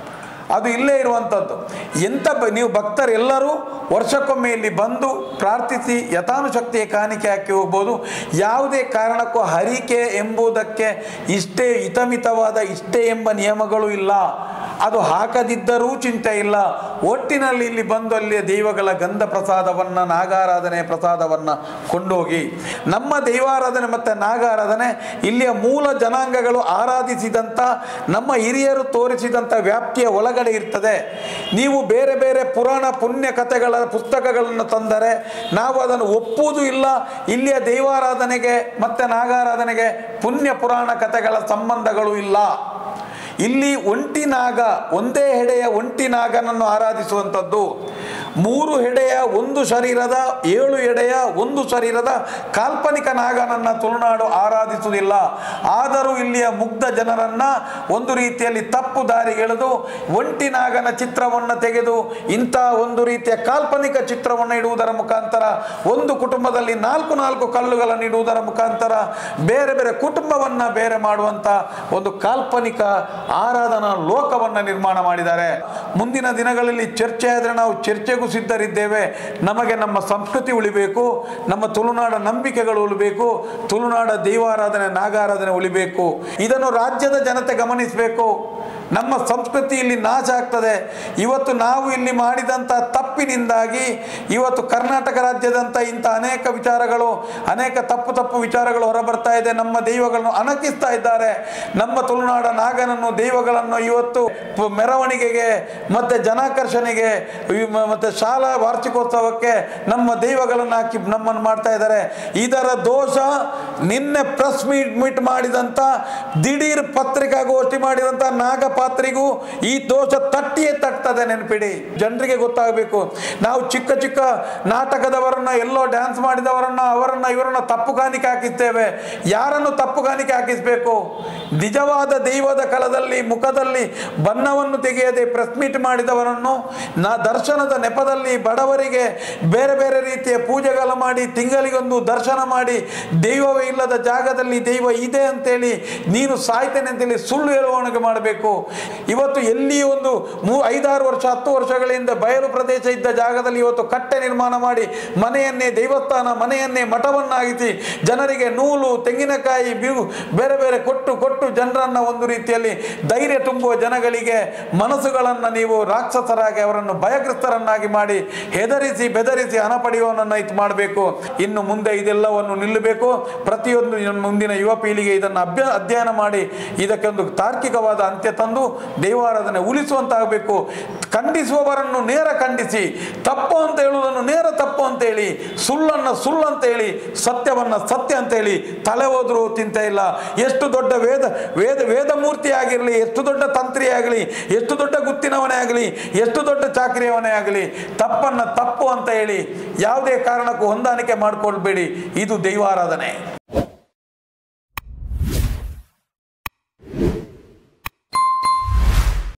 ಅದು ಇಲ್ಲೇ ಇರುವಂಥದ್ದು ಎಂಥ ಬ ನೀವು ಭಕ್ತರೆಲ್ಲರೂ ವರ್ಷಕ್ಕೊಮ್ಮೆ ಇಲ್ಲಿ ಬಂದು ಪ್ರಾರ್ಥಿಸಿ ಯಥಾನುಶಕ್ತಿಯ ಕಾಣಿಕೆ ಹಾಕಿ ಹೋಗ್ಬೋದು ಯಾವುದೇ ಕಾರಣಕ್ಕೂ ಹರಿಕೆ ಎಂಬುದಕ್ಕೆ ಇಷ್ಟೇ ಹಿತಮಿತವಾದ ಇಷ್ಟೇ ಎಂಬ ನಿಯಮಗಳು ಇಲ್ಲ ಅದು ಹಾಕದಿದ್ದರೂ ಚಿಂತೆ ಇಲ್ಲ ಒಟ್ಟಿನಲ್ಲಿ ಇಲ್ಲಿ ಬಂದು ಅಲ್ಲಿ ದೈವಗಳ ಗಂಧ ಪ್ರಸಾದವನ್ನು ನಾಗಾರಾಧನೆ ಪ್ರಸಾದವನ್ನು ಕೊಂಡೋಗಿ ನಮ್ಮ ದೈವಾರಾಧನೆ ಮತ್ತು ನಾಗಾರಾಧನೆ ಇಲ್ಲಿಯ ಮೂಲ ಜನಾಂಗಗಳು ಆರಾಧಿಸಿದಂಥ ನಮ್ಮ ಹಿರಿಯರು ತೋರಿಸಿದಂಥ ವ್ಯಾಪ್ತಿಯ ಒಳಗಡೆ ಇರ್ತದೆ ನೀವು ಬೇರೆ ಬೇರೆ ಪುರಾಣ ಪುಣ್ಯ ಕಥೆಗಳ ಪುಸ್ತಕಗಳನ್ನು ತಂದರೆ ನಾವು ಅದನ್ನು ಒಪ್ಪುವುದೂ ಇಲ್ಲ ಇಲ್ಲಿಯ ದೈವಾರಾಧನೆಗೆ ಮತ್ತು ನಾಗಾರಾಧನೆಗೆ ಪುಣ್ಯ ಪುರಾಣ ಕಥೆಗಳ ಸಂಬಂಧಗಳು ಇಲ್ಲ ಇಲ್ಲಿ ಒಂಟಿ ನಾಗ ಒಂದೇ ಹೆಡೆಯ ಒಂಟಿ ನಾಗನನ್ನು ಆರಾಧಿಸುವಂಥದ್ದು ಮೂರು ಹೆಡೆಯ ಒಂದು ಶರೀರದ ಏಳು ಎಡೆಯ ಒಂದು ಶರೀರದ ಕಾಲ್ಪನಿಕ ನಾಗನನ್ನ ತುಳುನಾಡು ಆರಾಧಿಸುವುದಿಲ್ಲ ಆದರೂ ಇಲ್ಲಿಯ ಮುಗ್ಧ ಜನರನ್ನ ಒಂದು ರೀತಿಯಲ್ಲಿ ತಪ್ಪು ದಾರಿಗೆಳೆದು ಒಂಟಿ ನಾಗನ ಚಿತ್ರವನ್ನು ತೆಗೆದು ಇಂಥ ಒಂದು ರೀತಿಯ ಕಾಲ್ಪನಿಕ ಚಿತ್ರವನ್ನು ಇಡುವುದರ ಮುಖಾಂತರ ಒಂದು ಕುಟುಂಬದಲ್ಲಿ ನಾಲ್ಕು ನಾಲ್ಕು ಕಲ್ಲುಗಳನ್ನು ಇಡುವುದರ ಮುಖಾಂತರ ಬೇರೆ ಬೇರೆ ಕುಟುಂಬವನ್ನು ಬೇರೆ ಮಾಡುವಂಥ ಒಂದು ಕಾಲ್ಪನಿಕ ಆರಾಧನಾ ಲೋಕವನ್ನು ನಿರ್ಮಾಣ ಮಾಡಿದ್ದಾರೆ ಮುಂದಿನ ದಿನಗಳಲ್ಲಿ ಚರ್ಚೆ ಆದರೆ ನಾವು ಚರ್ಚೆಗೂ ಸಿದ್ಧರಿದ್ದೇವೆ ನಮಗೆ ನಮ್ಮ ಸಂಸ್ಕೃತಿ ಉಳಿಬೇಕು ನಮ್ಮ ತುಳುನಾಡ ನಂಬಿಕೆಗಳು ಉಳಿಬೇಕು ತುಳುನಾಡ ದೈವಾರಾಧನೆ ನಾಗಾರಾಧನೆ ಉಳಿಬೇಕು ಇದನ್ನು ರಾಜ್ಯದ ಜನತೆ ಗಮನಿಸಬೇಕು ನಮ್ಮ ಸಂಸ್ಕೃತಿ ಇಲ್ಲಿ ನಾಶ ಆಗ್ತದೆ ಇವತ್ತು ನಾವು ಇಲ್ಲಿ ಮಾಡಿದಂಥ ತಪ್ಪಿನಿಂದಾಗಿ ಇವತ್ತು ಕರ್ನಾಟಕ ರಾಜ್ಯದಂಥ ಇಂಥ ಅನೇಕ ವಿಚಾರಗಳು ಅನೇಕ ತಪ್ಪು ತಪ್ಪು ವಿಚಾರಗಳು ಹೊರಬರ್ತಾ ಇದೆ ನಮ್ಮ ದೈವಗಳನ್ನು ಅಣಕಿಸ್ತಾ ಇದ್ದಾರೆ ನಮ್ಮ ತುಳುನಾಡ ನಾಗನನ್ನು ದೈವಗಳನ್ನು ಇವತ್ತು ಪ- ಮೆರವಣಿಗೆಗೆ ಮತ್ತು ಜನಾಕರ್ಷಣೆಗೆ ಈ ಮ- ಮತ್ತೆ ಶಾಲಾ ವಾರ್ಷಿಕೋತ್ಸವಕ್ಕೆ ನಮ್ಮ ದೈವಗಳನ್ನು ಹಾಕಿ ನಮ್ಮನ್ನು ಮಾಡ್ತಾ ಇದ್ದಾರೆ ಇದರ ದೋಷ ನಿನ್ನೆ ಪ್ರೆಸ್ ಮೀಟ್ ಮೀಟ್ ಮಾಡಿದಂಥ ದಿಢೀರ್ ಪತ್ರಿಕಾಗೋಷ್ಠಿ ಮಾಡಿದಂಥ ನಾಗಪಾತ್ರಿಗೂ ಈ ದೋಷ ತಟ್ಟಿಯೇ ತಟ್ತದೆ ನೆನಪಿಡಿ ಜನರಿಗೆ ಗೊತ್ತಾಗಬೇಕು ನಾವು ಚಿಕ್ಕ ಚಿಕ್ಕ ನಾಟಕದವರನ್ನ ಎಲ್ಲೋ ಡ್ಯಾನ್ಸ್ ಮಾಡಿದವರನ್ನ ಅವರನ್ನ ಇವರನ್ನ ತಪ್ಪು ಕಾಣಿಕೆ ಹಾಕಿಸ್ತೇವೆ ಯಾರನ್ನು ತಪ್ಪು ಕಾಣಿಕೆ ಹಾಕಿಸ್ಬೇಕು ನಿಜವಾದ ದೈವದ ಕಲದಲ್ಲಿ ಮುಖದಲ್ಲಿ ಬಣ್ಣವನ್ನು ತೆಗೆಯದೆ ಪ್ರೆಸ್ ಮೀಟ್ ಮಾಡಿದವರನ್ನು ನಾ ದರ್ಶನದ ನೆಪದಲ್ಲಿ ಬಡವರಿಗೆ ಬೇರೆ ಬೇರೆ ರೀತಿಯ ಪೂಜೆಗಳು ಮಾಡಿ ತಿಂಗಳಿಗೊಂದು ದರ್ಶನ ಮಾಡಿ ದೈವವೇ ಇಲ್ಲದ ಜಾಗದಲ್ಲಿ ದೈವ ಇದೆ ಅಂತೇಳಿ ನೀನು ಸಾಯ್ತೇನೆ ಅಂತೇಳಿ ಸುಳ್ಳು ಹೇಳುವವನಿಗೆ ಮಾಡಬೇಕು ಇವತ್ತು ಎಲ್ಲಿ ಒಂದು ಮೂ ಐದಾರು ವರ್ಷ ಹತ್ತು ವರ್ಷಗಳಿಂದ ಬಯಲು ಪ್ರದೇಶ ಇದ್ದ ಜಾಗದಲ್ಲಿ ಇವತ್ತು ಕಟ್ಟೆ ನಿರ್ಮಾಣ ಮಾಡಿ ಮನೆಯನ್ನೇ ದೇವಸ್ಥಾನ ಮನೆಯನ್ನೇ ಮಠವನ್ನಾಗಿಸಿ ಜನರಿಗೆ ನೂಲು ತೆಂಗಿನಕಾಯಿ ಬಿರು ಬೇರೆ ಬೇರೆ ಕೊಟ್ಟು ಕೊಟ್ಟು ಜನರನ್ನು ಒಂದು ರೀತಿಯಲ್ಲಿ ಧೈರ್ಯ ತುಂಬುವ ಜನಗಳಿಗೆ ಮನಸ್ಸುಗಳನ್ನು ನೀವು ರಾಕ್ಷಸರಾಗಿ ಅವರನ್ನು ಭಯಗ್ರಸ್ತರನ್ನಾಗಿ ಮಾಡಿ ಹೆದರಿಸಿ ಬೆದರಿಸಿ ಹಣ ಪಡೆಯುವವನನ್ನು ಇದು ಮಾಡಬೇಕು ಇನ್ನು ಮುಂದೆ ಇದೆಲ್ಲವನ್ನು ನಿಲ್ಲಬೇಕು ಪ್ರತಿಯೊಂದು ಮುಂದಿನ ಯುವ ಪೀಳಿಗೆ ಇದನ್ನು ಅಭ್ಯ ಅಧ್ಯಯನ ಮಾಡಿ ಇದಕ್ಕೆ ಒಂದು ತಾರ್ಕಿಕವಾದ ಅಂತ್ಯ ತಂದು ಬಂದು ದೈವಾರಾಧನೆ ಉಳಿಸುವಂತಾಗಬೇಕು ಖಂಡಿಸುವವರನ್ನು ನೇರ ಖಂಡಿಸಿ ತಪ್ಪು ಅಂತ ಹೇಳುವುದನ್ನು ನೇರ ತಪ್ಪು ಅಂತ ಹೇಳಿ ಸುಳ್ಳನ್ನು ಸುಳ್ಳು ಅಂತ ಹೇಳಿ ಸತ್ಯವನ್ನು ಸತ್ಯ ಅಂತ ಹೇಳಿ ತಲೆ ಹೋದರೂ ಚಿಂತೆ ಇಲ್ಲ ಎಷ್ಟು ದೊಡ್ಡ ವೇದ ವೇದ ವೇದಮೂರ್ತಿ ಆಗಿರಲಿ ಎಷ್ಟು ದೊಡ್ಡ ತಂತ್ರಿ ಆಗಲಿ ಎಷ್ಟು ದೊಡ್ಡ ಗುತ್ತಿನವನೇ ಆಗಲಿ ಎಷ್ಟು ದೊಡ್ಡ ಚಾಕರಿಯವನೇ ಆಗಲಿ ತಪ್ಪನ್ನು ತಪ್ಪು ಅಂತ ಹೇಳಿ ಯಾವುದೇ ಕಾರಣಕ್ಕೂ ಹೊಂದಾಣಿಕೆ ಮಾಡಿಕೊಳ್ಬೇಡಿ ಇದು ದೈವಾರಾಧನೆ